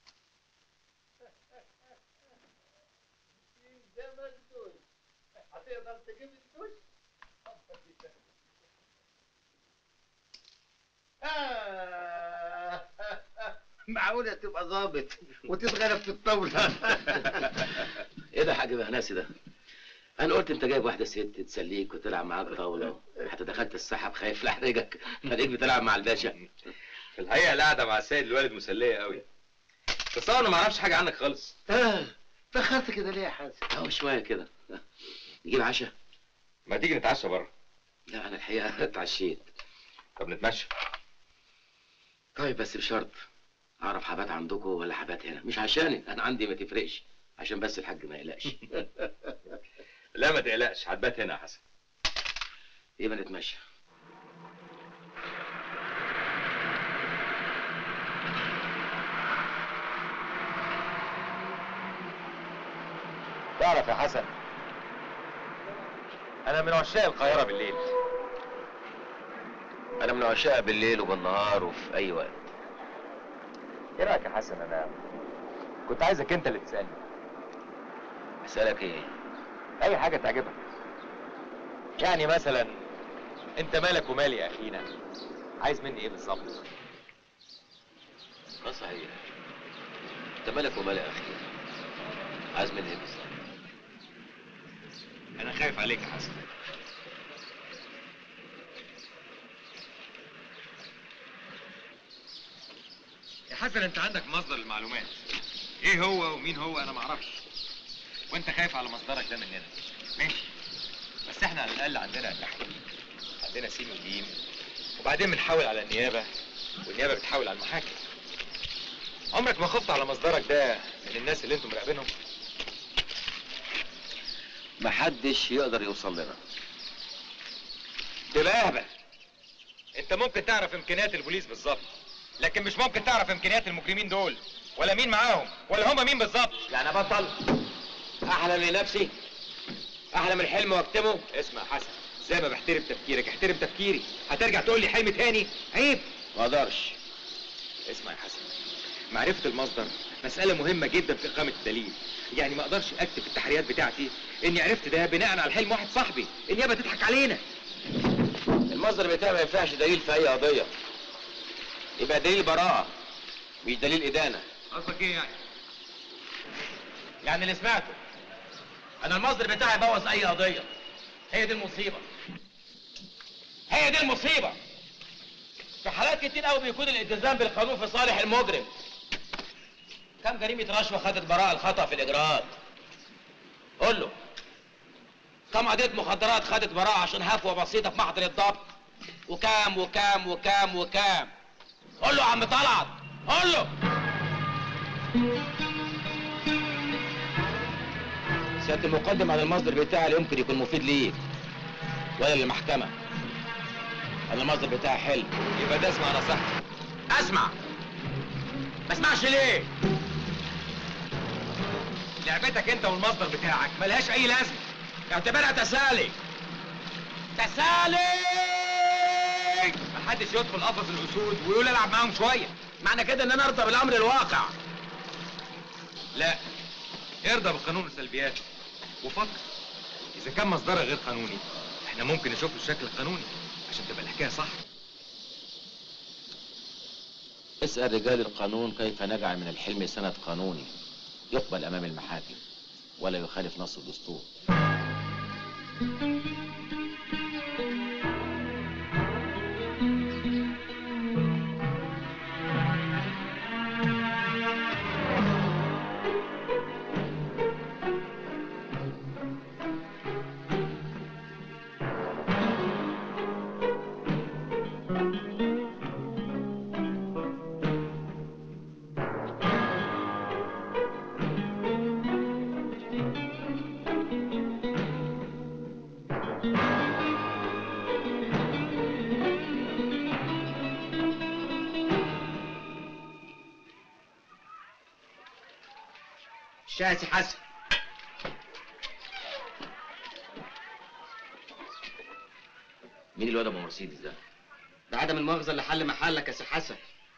Speaker 1: هتقدر تجيب الدش
Speaker 2: معقولة تبقى ظابط وتتغلب في الطاولة
Speaker 12: ايه ده يا حاج مهناسي ده انا قلت انت جايب واحده ست تسليك وتلعب معاك طاوله حتى دخلت السحب خايف لاحرجك فليك بتلعب مع الباشا
Speaker 11: في الحقيقة القعدة مع السيد الوالد مسلية قوي بس انا ما اعرفش حاجة عنك خالص
Speaker 12: اه تأخرت كده ليه يا حازم؟ اهو شويه كده نجيب عشاء
Speaker 11: ما تيجي نتعشى بره
Speaker 12: لا انا الحقيقه اتعشيت
Speaker 11: طب نتمشى
Speaker 12: طيب بس بشرط اعرف حبات عندكم ولا حبات هنا مش عشاني انا عندي ما تفرقش عشان بس الحاج ما يقلقش
Speaker 11: لا ما تقلقش هتبات هنا يا حسن
Speaker 12: يبقى نتمشى
Speaker 11: تعرف يا حسن انا من عشاق القاهرة بالليل
Speaker 12: انا من عشاق بالليل وبالنهار وفي اي وقت
Speaker 11: ايه رايك يا حسن انا كنت عايزك انت اللي تسالني
Speaker 12: اسالك ايه
Speaker 11: اي حاجه تعجبك يعني مثلا انت مالك ومالي يا اخينا عايز مني ايه بالظبط
Speaker 12: اه صحيح انت مالك ومال يا اخي عايز مني ايه بالظبط
Speaker 11: انا خايف عليك يا حسن يا حسن انت عندك مصدر المعلومات ايه هو ومين هو انا معرفش وانت خايف على مصدرك ده مننا ماشي بس احنا على الاقل عندنا تحقيق عندنا سين وجيم وبعدين بنحاول على النيابه والنيابه بتحاول على المحاكم عمرك ما خفت على مصدرك ده من الناس اللي انتم مراقبينهم
Speaker 12: محدش يقدر يوصل لنا
Speaker 11: تبقى اهبل انت ممكن تعرف امكانيات البوليس بالظبط لكن مش ممكن تعرف امكانيات المجرمين دول ولا مين معاهم ولا هم مين بالظبط
Speaker 12: يعني بطل احلم لنفسي احلم الحلم واكتمه
Speaker 11: اسمع يا حسن زي ما بحترم تفكيرك احترم تفكيري هترجع تقول لي حلم تاني عيب
Speaker 12: ما اقدرش
Speaker 11: اسمع يا حسن معرفة المصدر مسألة مهمة جدا في إقامة الدليل يعني ما اقدرش اكتب في التحريات بتاعتي اني عرفت ده بناء على حلم واحد صاحبي النيابة تضحك علينا
Speaker 12: المصدر بتاعي ما ينفعش دليل في اي قضيه يبقى دليل براءه مش دليل ادانه
Speaker 11: قصدك ايه يعني
Speaker 15: يعني اللي سمعته انا المصدر بتاعي بوظ اي قضيه هي دي المصيبه هي دي المصيبه في حالات كتير قوي بيكون الالتزام بالقانون في صالح المجرم كم جريمه رشوه خدت براءه الخطا في الاجراءات قول له كم قضيه مخدرات خدت براءه عشان هفوه بسيطه في محضر الضبط وكام وكام وكام وكام قول له يا عم طلعت قول له سيادة المقدم عن المصدر بتاعي لا يمكن يكون مفيد ليك ولا للمحكمة أنا المصدر بتاعي حلو
Speaker 10: يبقى ده اسمع نصيحتي اسمع ما اسمعش ليه لعبتك انت والمصدر بتاعك ملهاش اي لازمه اعتبرها تسالي تسالي محدش يدخل قفص الاسود ويقول العب معاهم شويه معنى كده ان انا ارضى بالامر الواقع لا ارضى بقانون السلبيات وفكر اذا كان مصدرها غير قانوني احنا ممكن نشوف له الشكل القانوني عشان تبقى الحكايه صح
Speaker 12: اسأل رجال القانون كيف نجعل من الحلم سند قانوني يقبل أمام المحاكم ولا يخالف نص الدستور
Speaker 15: الشاي سي حسن
Speaker 12: مين الواد ابو مرسيدس ده؟
Speaker 15: ده عدم المؤاخذة اللي حل محلك يا سي حسن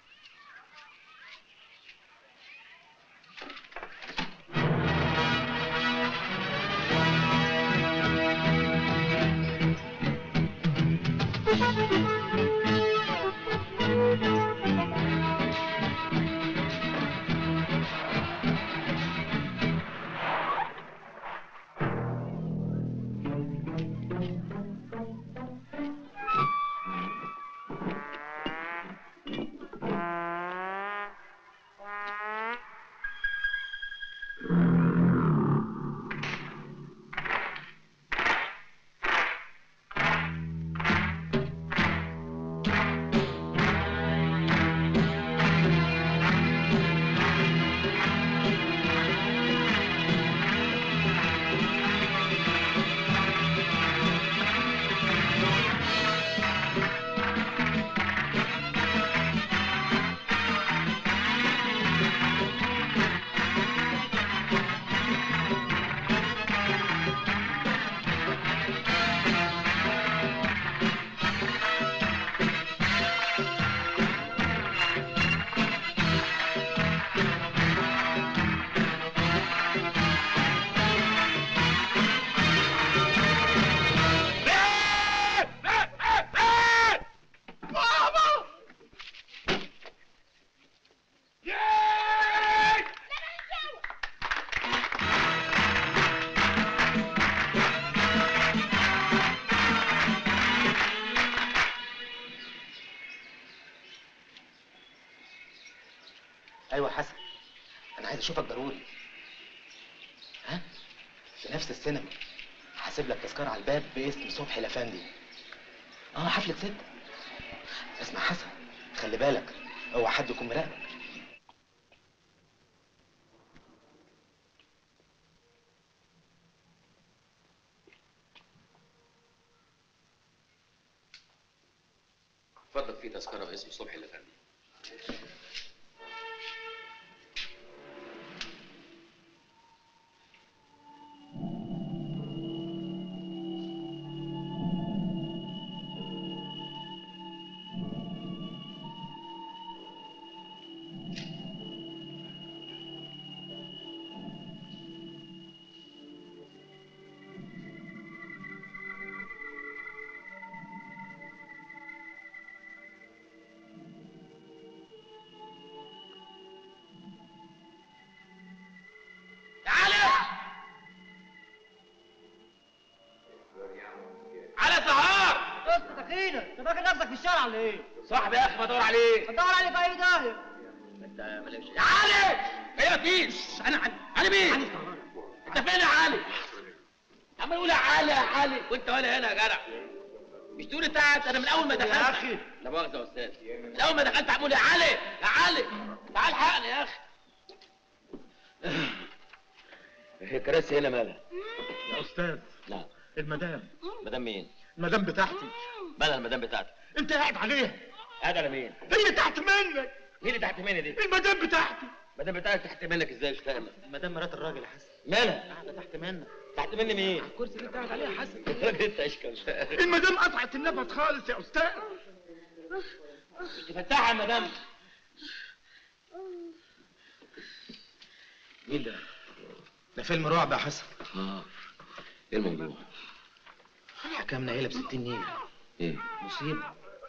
Speaker 15: ايوه يا حسن انا عايز اشوفك ضروري ها في نفس السينما هسيب لك تذكره على الباب باسم صبحي الافندي اه حفله ستة اسمع حسن خلي بالك اوعى حد يكون مراقبك
Speaker 12: اتفضل في تذكرة باسم صبحي الأفندي
Speaker 10: على سهار
Speaker 13: اسكت اخينا انت فاكر نفسك في الشارع ولا ايه؟
Speaker 10: صاحبي يا اخي بدور عليه
Speaker 13: بدور عليه في اي داهيه
Speaker 12: انت مالكش
Speaker 10: يا علي هي مفيش انا علي علي مين انت فين يا علي عمال يقول يا علي يا علي وانت ولا هنا يا جدع مش تقول انت قاعد انا من اول ما دخلت
Speaker 12: يا أخي. لا مؤاخذة يا أستاذ
Speaker 10: من اول ما دخلت عمال يا علي يا علي تعال حقني يا اخي
Speaker 12: هي الكراسي هنا مالها؟
Speaker 15: يا استاذ
Speaker 12: نعم
Speaker 15: المدام
Speaker 12: مدام مين؟
Speaker 15: المدام بتاعتي
Speaker 12: مالها المدام بتاعتك؟
Speaker 15: انت قاعد عليها
Speaker 12: قاعد على مين؟
Speaker 15: هي تحت منك
Speaker 12: مين اللي تحت مني دي؟
Speaker 15: المدام بتاعتي
Speaker 12: المدام بتاعتك تحت منك ازاي مش فاهم
Speaker 15: المدام مرات الراجل يا حسن
Speaker 12: مالها؟
Speaker 15: قاعده تحت منك
Speaker 12: تحت مني مين؟
Speaker 15: الكرسي اللي انت قاعد عليه يا حسن
Speaker 12: الراجل انت اشكال
Speaker 15: المدام قطعت النفس خالص يا استاذ
Speaker 12: تفتحها يا مدام
Speaker 15: مين ده؟ ده فيلم رعب يا حسن
Speaker 12: اه ايه الموضوع؟
Speaker 15: حكمنا عيله ب 60 نيله
Speaker 12: ايه؟
Speaker 15: مصيبه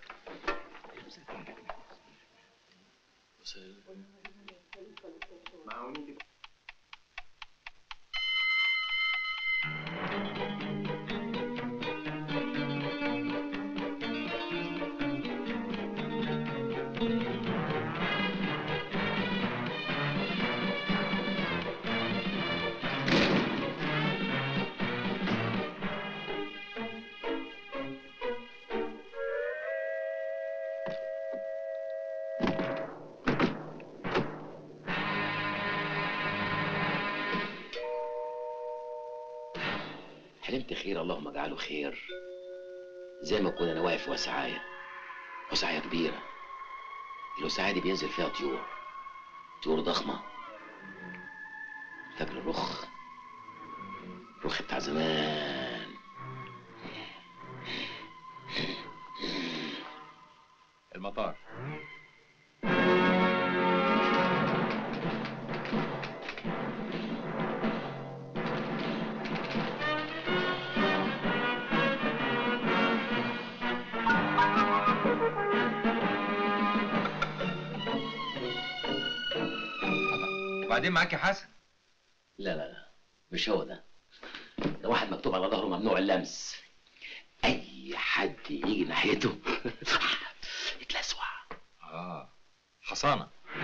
Speaker 12: حلمت خير اللهم اجعله خير زي ما اكون انا واقف في وسعايه وسعايه كبيره الوسعايه دي بينزل فيها طيور طيور ضخمه فاكر الرخ الرخ بتاع زمان
Speaker 11: المطار وبعدين معاك يا حسن
Speaker 12: لا لا لا مش هو ده ده واحد مكتوب على ظهره ممنوع اللمس اي حد يجي ناحيته يتلسوع
Speaker 11: اه حصانه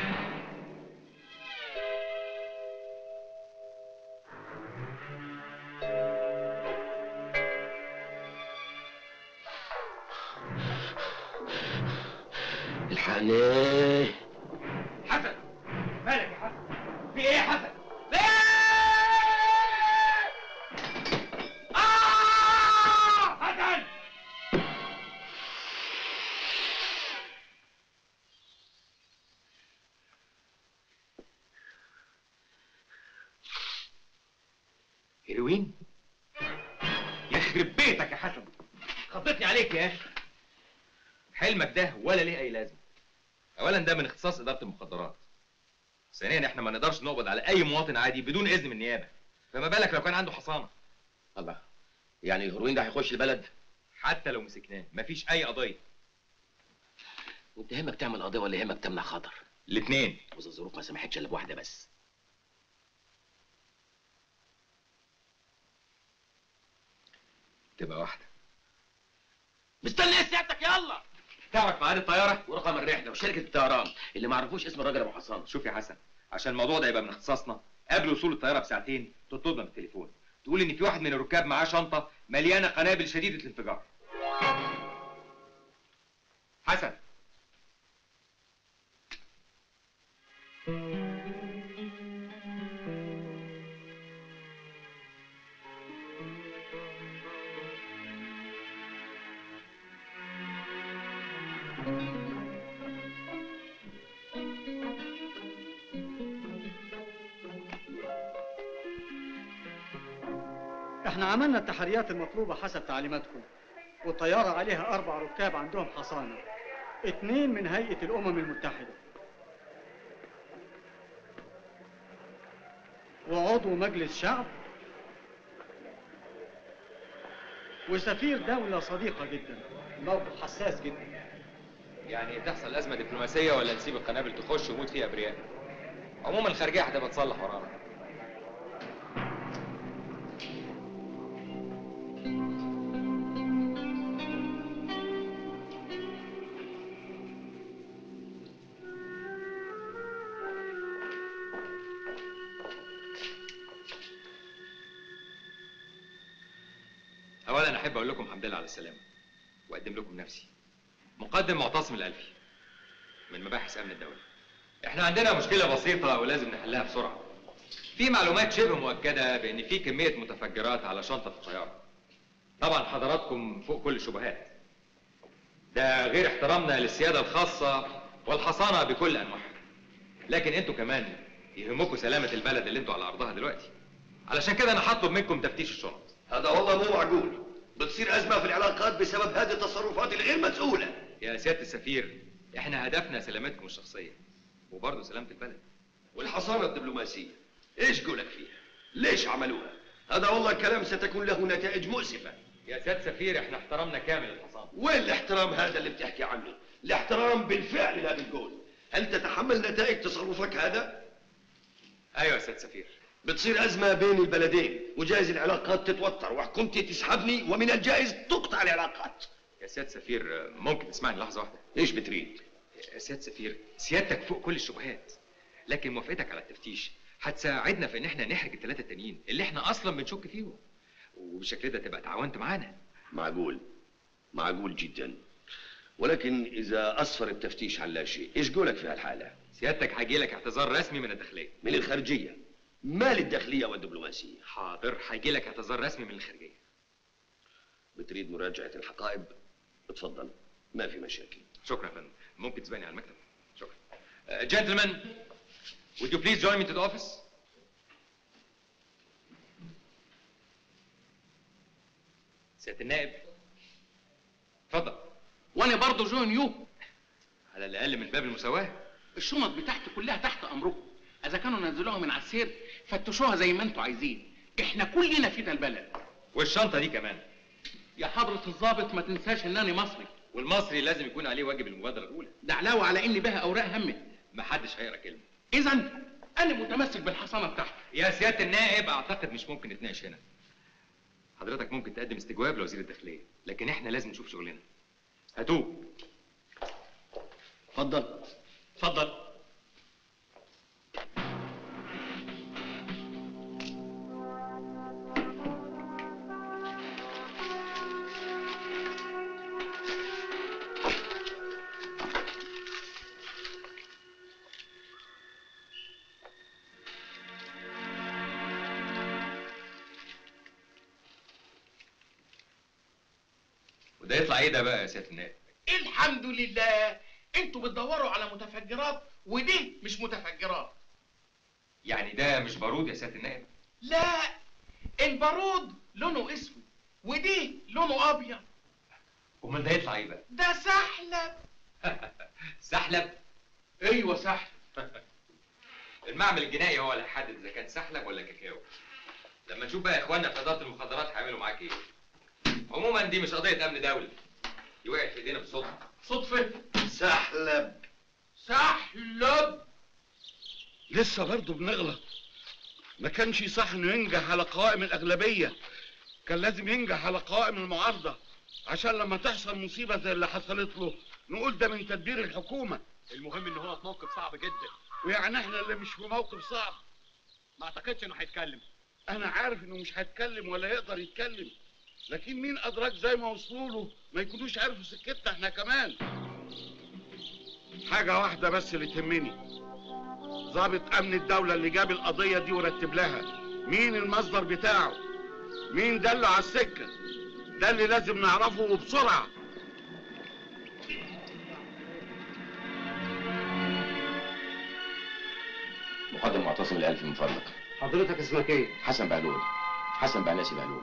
Speaker 12: الحقني
Speaker 10: حسن مالك يا حسن في ايه يا حسن آه! حسن
Speaker 11: هيروين يخرب بيتك يا حسن خضتني عليك يا اخي حلمك ده ولا ليه اي لازمه اولا ده من اختصاص اداره المخدرات ثانيا احنا ما نقدرش نقبض على اي مواطن عادي بدون اذن من النيابه فما بالك لو كان عنده حصانه
Speaker 12: الله يعني الهيروين ده هيخش البلد
Speaker 11: حتى لو مسكناه مفيش اي قضيه
Speaker 12: وانت يهمك تعمل قضيه ولا يهمك تمنع خطر
Speaker 11: الاثنين
Speaker 12: واذا الظروف ما سمحتش الا بواحده بس
Speaker 11: تبقى واحده
Speaker 12: مستني ايه سيادتك يلا
Speaker 11: تعرف ميعاد الطياره
Speaker 12: ورقم الرحله وشركه الطيران اللي ما عرفوش اسم الراجل ابو حصان
Speaker 11: شوف يا حسن عشان الموضوع ده يبقى من اختصاصنا قبل وصول الطياره بساعتين تطلبنا بالتليفون تقول ان في واحد من الركاب معاه شنطه مليانه قنابل شديده الانفجار حسن
Speaker 8: احنا عملنا التحريات المطلوبة حسب تعليماتكم والطيارة عليها أربع ركاب عندهم حصانة اتنين من هيئة الأمم المتحدة وعضو مجلس شعب وسفير دولة صديقة جدا موقف حساس جدا
Speaker 11: يعني تحصل ازمه دبلوماسيه ولا نسيب القنابل تخش ويموت فيها ابرياء عموما الخارجيه هتبقى تصلح ورانا اولا احب اقول لكم الحمد لله على السلامه واقدم لكم نفسي مقدم معتصم الالفي من مباحث امن الدوله احنا عندنا مشكله بسيطه ولازم نحلها بسرعه في معلومات شبه مؤكده بان في كميه متفجرات على شنطه الطياره طبعا حضراتكم فوق كل الشبهات ده غير احترامنا للسياده الخاصه والحصانه بكل انواعها لكن انتوا كمان يهمكم سلامه البلد اللي انتوا على ارضها دلوقتي علشان كده انا هطلب منكم تفتيش الشنط
Speaker 16: هذا والله مو معقول بتصير أزمة في العلاقات بسبب هذه التصرفات الغير مسؤولة
Speaker 11: يا سياده السفير احنا هدفنا سلامتكم الشخصيه وبرضه سلامه البلد
Speaker 16: والحصانة الدبلوماسية ايش قولك فيها؟ ليش عملوها؟ هذا والله كلام ستكون له نتائج مؤسفة
Speaker 11: يا سياده السفير احنا احترمنا كامل الحصانه
Speaker 16: وين الاحترام هذا اللي بتحكي عنه؟ الاحترام بالفعل لا بالقول هل تتحمل نتائج تصرفك هذا؟
Speaker 11: ايوه يا سياده السفير
Speaker 16: بتصير أزمة بين البلدين وجايز العلاقات تتوتر وحكومتي تسحبني ومن الجائز تقطع العلاقات
Speaker 11: يا سياده السفير ممكن تسمعني لحظه واحده
Speaker 16: ايش بتريد؟
Speaker 11: يا سياده السفير سيادتك فوق كل الشبهات لكن موافقتك على التفتيش هتساعدنا في ان احنا نحرج الثلاثه التانيين اللي احنا اصلا بنشك فيهم وبالشكل ده تبقى تعاونت معانا
Speaker 16: معقول معقول جدا ولكن إذا أسفر التفتيش عن لا شيء إيش قولك في هالحالة؟
Speaker 11: سيادتك هيجي لك اعتذار رسمي من الداخليه
Speaker 16: من الخارجية مال الداخلية والدبلوماسية
Speaker 11: حاضر هيجي لك اعتذار رسمي من الخارجيه
Speaker 16: بتريد مراجعة الحقائب اتفضل ما في مشاكل
Speaker 11: شكرا يا فندم ممكن تسبقني على المكتب شكرا جنتلمان would you please join me to the office سياده النائب اتفضل
Speaker 10: وانا برضه جوين يو
Speaker 11: على الاقل من باب المساواه
Speaker 10: الشنط بتاعتي كلها تحت امركم اذا كانوا نزلوها من على السير فتشوها زي ما انتوا عايزين احنا كلنا فينا البلد
Speaker 11: والشنطه دي كمان
Speaker 10: يا حضرة الضابط ما تنساش انني مصري
Speaker 11: والمصري لازم يكون عليه واجب المبادره الاولى
Speaker 10: ده علاوه على اني بها اوراق همي
Speaker 11: محدش هيقرا كلمه
Speaker 10: اذا انا متمسك بالحصانه بتاعتي
Speaker 11: يا سياده النائب اعتقد مش ممكن نتناقش هنا حضرتك ممكن تقدم استجواب لوزير الداخليه لكن احنا لازم نشوف شغلنا هاتوه
Speaker 16: اتفضل
Speaker 11: اتفضل وده يطلع ايه ده بقى يا سياده النائب
Speaker 10: الحمد لله انتوا بتدوروا على متفجرات ودي مش متفجرات
Speaker 11: يعني ده مش بارود يا سياده النائب
Speaker 10: لا البارود لونه اسود ودي لونه ابيض
Speaker 11: امال ده يطلع ايه بقى
Speaker 10: ده سحلب
Speaker 11: سحلب
Speaker 10: ايوه سحلب
Speaker 11: المعمل الجنائي هو اللي هيحدد اذا كان سحلب ولا كاكاو لما نشوف بقى اخواننا في اداره المخدرات هيعملوا معاك ايه عموما دي مش قضيه امن دولي دي وقعت في ايدينا بالصدفه
Speaker 10: صدفه
Speaker 16: سحلب
Speaker 10: سحلب
Speaker 20: لسه برضه بنغلط ما كانش صح انه ينجح على قوائم الاغلبيه كان لازم ينجح على قوائم المعارضه عشان لما تحصل مصيبه زي اللي حصلت له نقول ده من تدبير الحكومه
Speaker 14: المهم ان هو في موقف صعب جدا
Speaker 20: ويعني احنا اللي مش في موقف صعب
Speaker 14: ما اعتقدش انه هيتكلم
Speaker 20: انا عارف انه مش هيتكلم ولا يقدر يتكلم لكن مين ادراك زي ما وصلوا له ما يكونوش عارفوا سكتنا احنا كمان حاجه واحده بس اللي تهمني ضابط امن الدوله اللي جاب القضيه دي ورتب لها مين المصدر بتاعه مين دله على السكه ده اللي لازم نعرفه وبسرعه
Speaker 12: مقدم معتصم الألف من فضلك
Speaker 19: حضرتك اسمك ايه؟
Speaker 12: حسن بهلول حسن بعناسي بهلول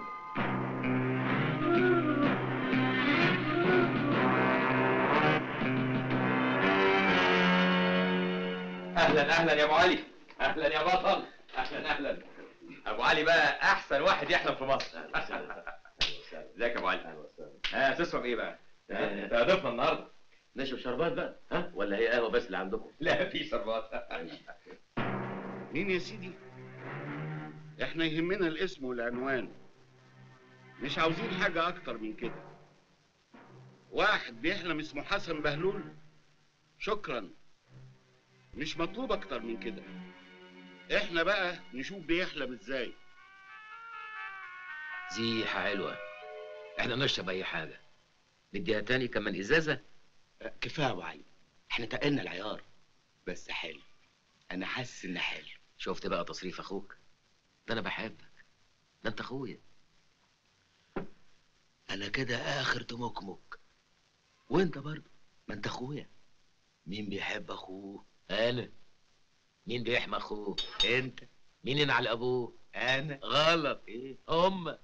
Speaker 11: اهلا اهلا يا ابو علي اهلا يا بطل اهلا اهلا ابو علي بقى احسن واحد يحلم في مصر ازيك يا ابو علي ها تشرب ايه بقى انت ضيفنا النهارده
Speaker 12: نشرب شربات بقى ها ولا هي قهوه بس اللي عندكم
Speaker 11: لا في شربات
Speaker 20: مين يا سيدي احنا يهمنا الاسم والعنوان مش عاوزين حاجة اكتر من كده واحد بيحلم اسمه حسن بهلول شكرا مش مطلوب اكتر من كده احنا بقى نشوف بيحلم ازاي
Speaker 5: زيحة حلوة احنا نشرب اي حاجة نديها تاني كمان ازازة
Speaker 17: كفايه يا ابو علي احنا تقلنا العيار بس حلو انا حاسس ان حلو
Speaker 5: شفت بقى تصريف اخوك
Speaker 12: ده انا بحبك ده انت اخويا
Speaker 13: انا كده اخر تمكمك
Speaker 12: وانت برضه
Speaker 13: ما انت اخويا مين بيحب اخوه
Speaker 12: انا مين بيحمى اخوه
Speaker 13: انت
Speaker 12: مين ينعل ابوه
Speaker 13: انا
Speaker 12: غلط
Speaker 13: ايه
Speaker 12: امك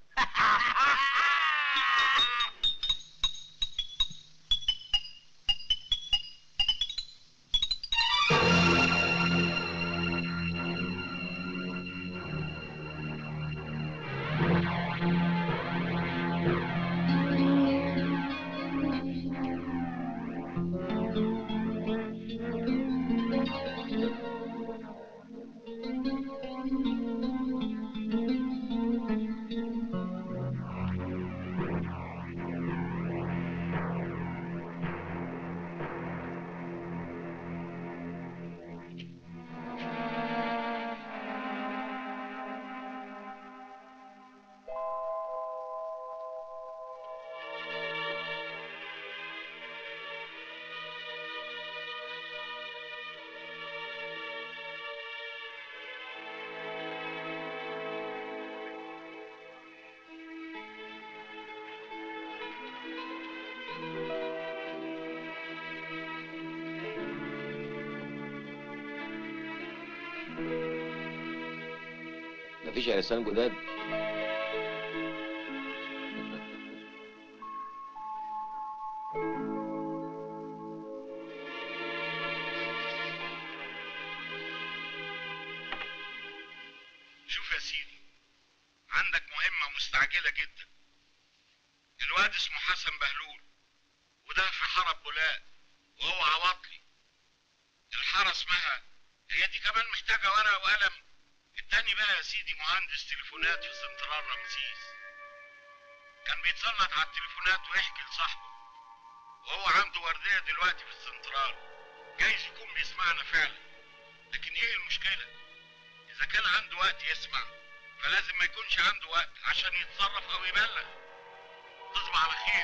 Speaker 5: مفيش عرسان جداد
Speaker 20: شوف يا سيدي عندك مهمة مستعجلة جدا الواد اسمه حسن بهلول وده في حرب بولاق وهو عواطلي الحارة اسمها هي دي كمان محتاجة ورقة وقلم التاني بقى يا سيدي مهندس تليفونات في سنترال رمسيس كان بيتسلط على التليفونات ويحكي لصاحبه وهو عنده وردية دلوقتي في السنترال جايز يكون بيسمعنا فعلا لكن ايه المشكلة اذا كان عنده وقت يسمع فلازم ما يكونش عنده وقت عشان يتصرف او يبلغ تصبح على خير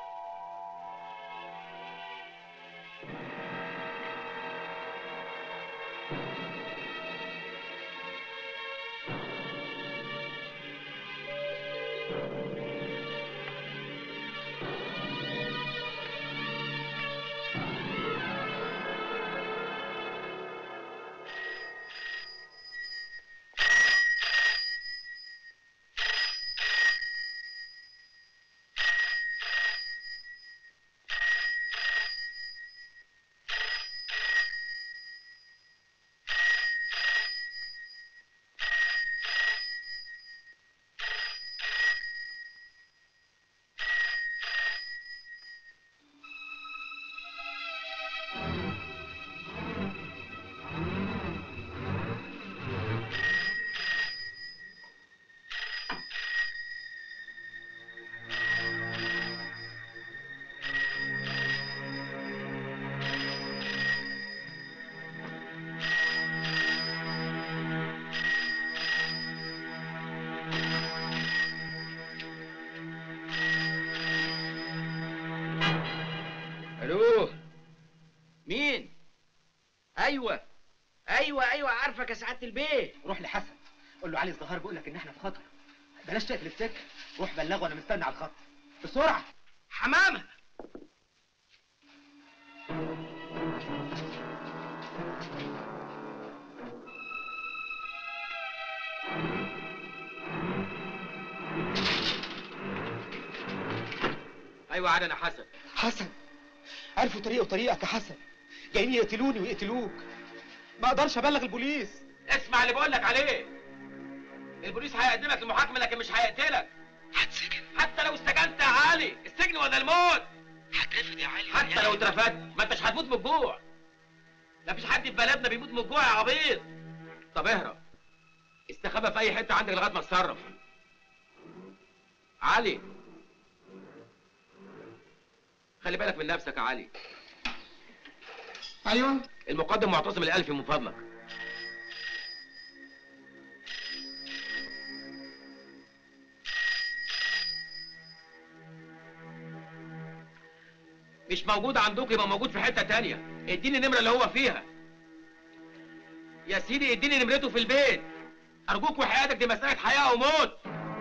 Speaker 15: الو مين ايوه ايوه ايوه عارفك يا سعاده البيه
Speaker 19: روح لحسن قول له علي الظهار بيقول لك ان احنا في خطر بلاش تقفل السكه روح بلغه انا مستني على الخط بسرعه
Speaker 15: حمامه
Speaker 19: ايوه عاد انا حسن حسن عرفوا طريقه وطريقك يا حسن جايين يقتلوني ويقتلوك ما اقدرش ابلغ البوليس
Speaker 15: اسمع اللي بقول لك عليه البوليس هيقدمك لمحاكمه لكن مش هيقتلك
Speaker 20: هتسجن
Speaker 15: حتى لو استجنت يا علي السجن ولا الموت
Speaker 20: هترفد يا علي
Speaker 15: حتى لو اترفدت ما انتش هتموت من الجوع مفيش حد في بلدنا بيموت من الجوع يا عبيط طب اهرب استخبى في اي حته عندك لغايه ما اتصرف علي خلي بالك من نفسك يا علي
Speaker 1: ايوه
Speaker 15: المقدم معتصم الالفي من فضلك مش موجود عندك يبقى موجود في حته تانية اديني النمره اللي هو فيها يا سيدي اديني نمرته في البيت ارجوك وحياتك دي مساله حياه وموت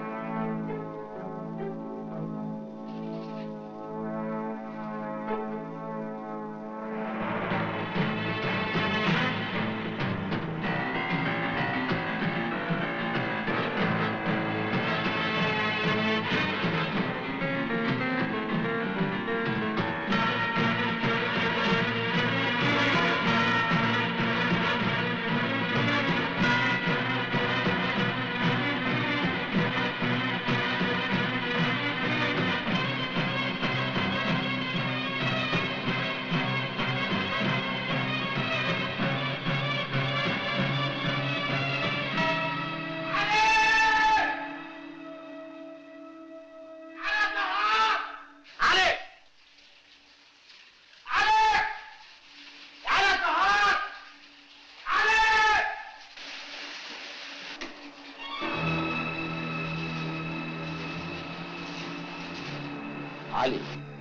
Speaker 15: علي علي علي النهار علي
Speaker 12: علي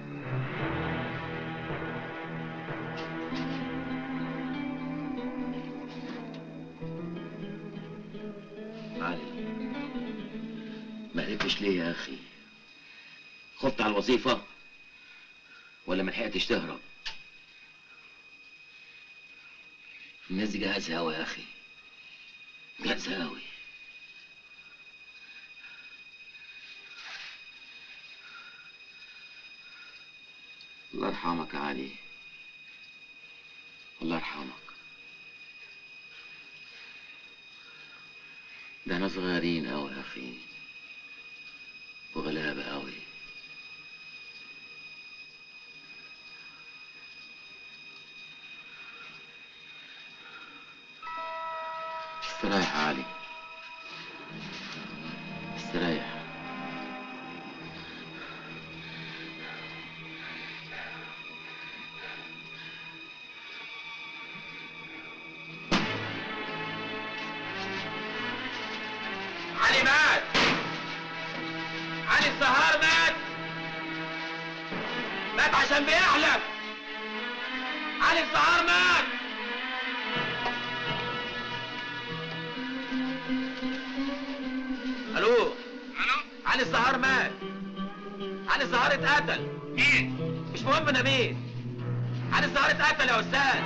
Speaker 12: علي ما قلتش ليه يا اخي خفت على الوظيفة ولا ما لحقتش تهرب الناس دي جاهزة أوي يا أخي جاهزة أوي الله يرحمك يا علي الله يرحمك ده احنا صغيرين أوي يا أخي وغلابة أوي استريح يا علي استريح
Speaker 15: علي مات علي الزهار مات مات عشان بيحلم علي الزهار مات الو الو علي الزهار مات علي الزهار اتقتل مين مش مهم انا مين علي الزهار اتقتل يا استاذ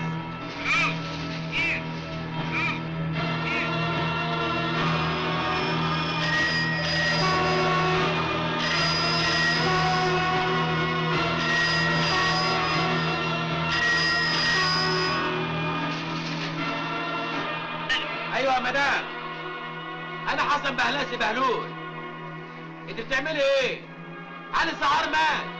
Speaker 15: ايوه يا مدام انا حسن بهلاسي بهلول انت بتعملي ايه علي الزهار مات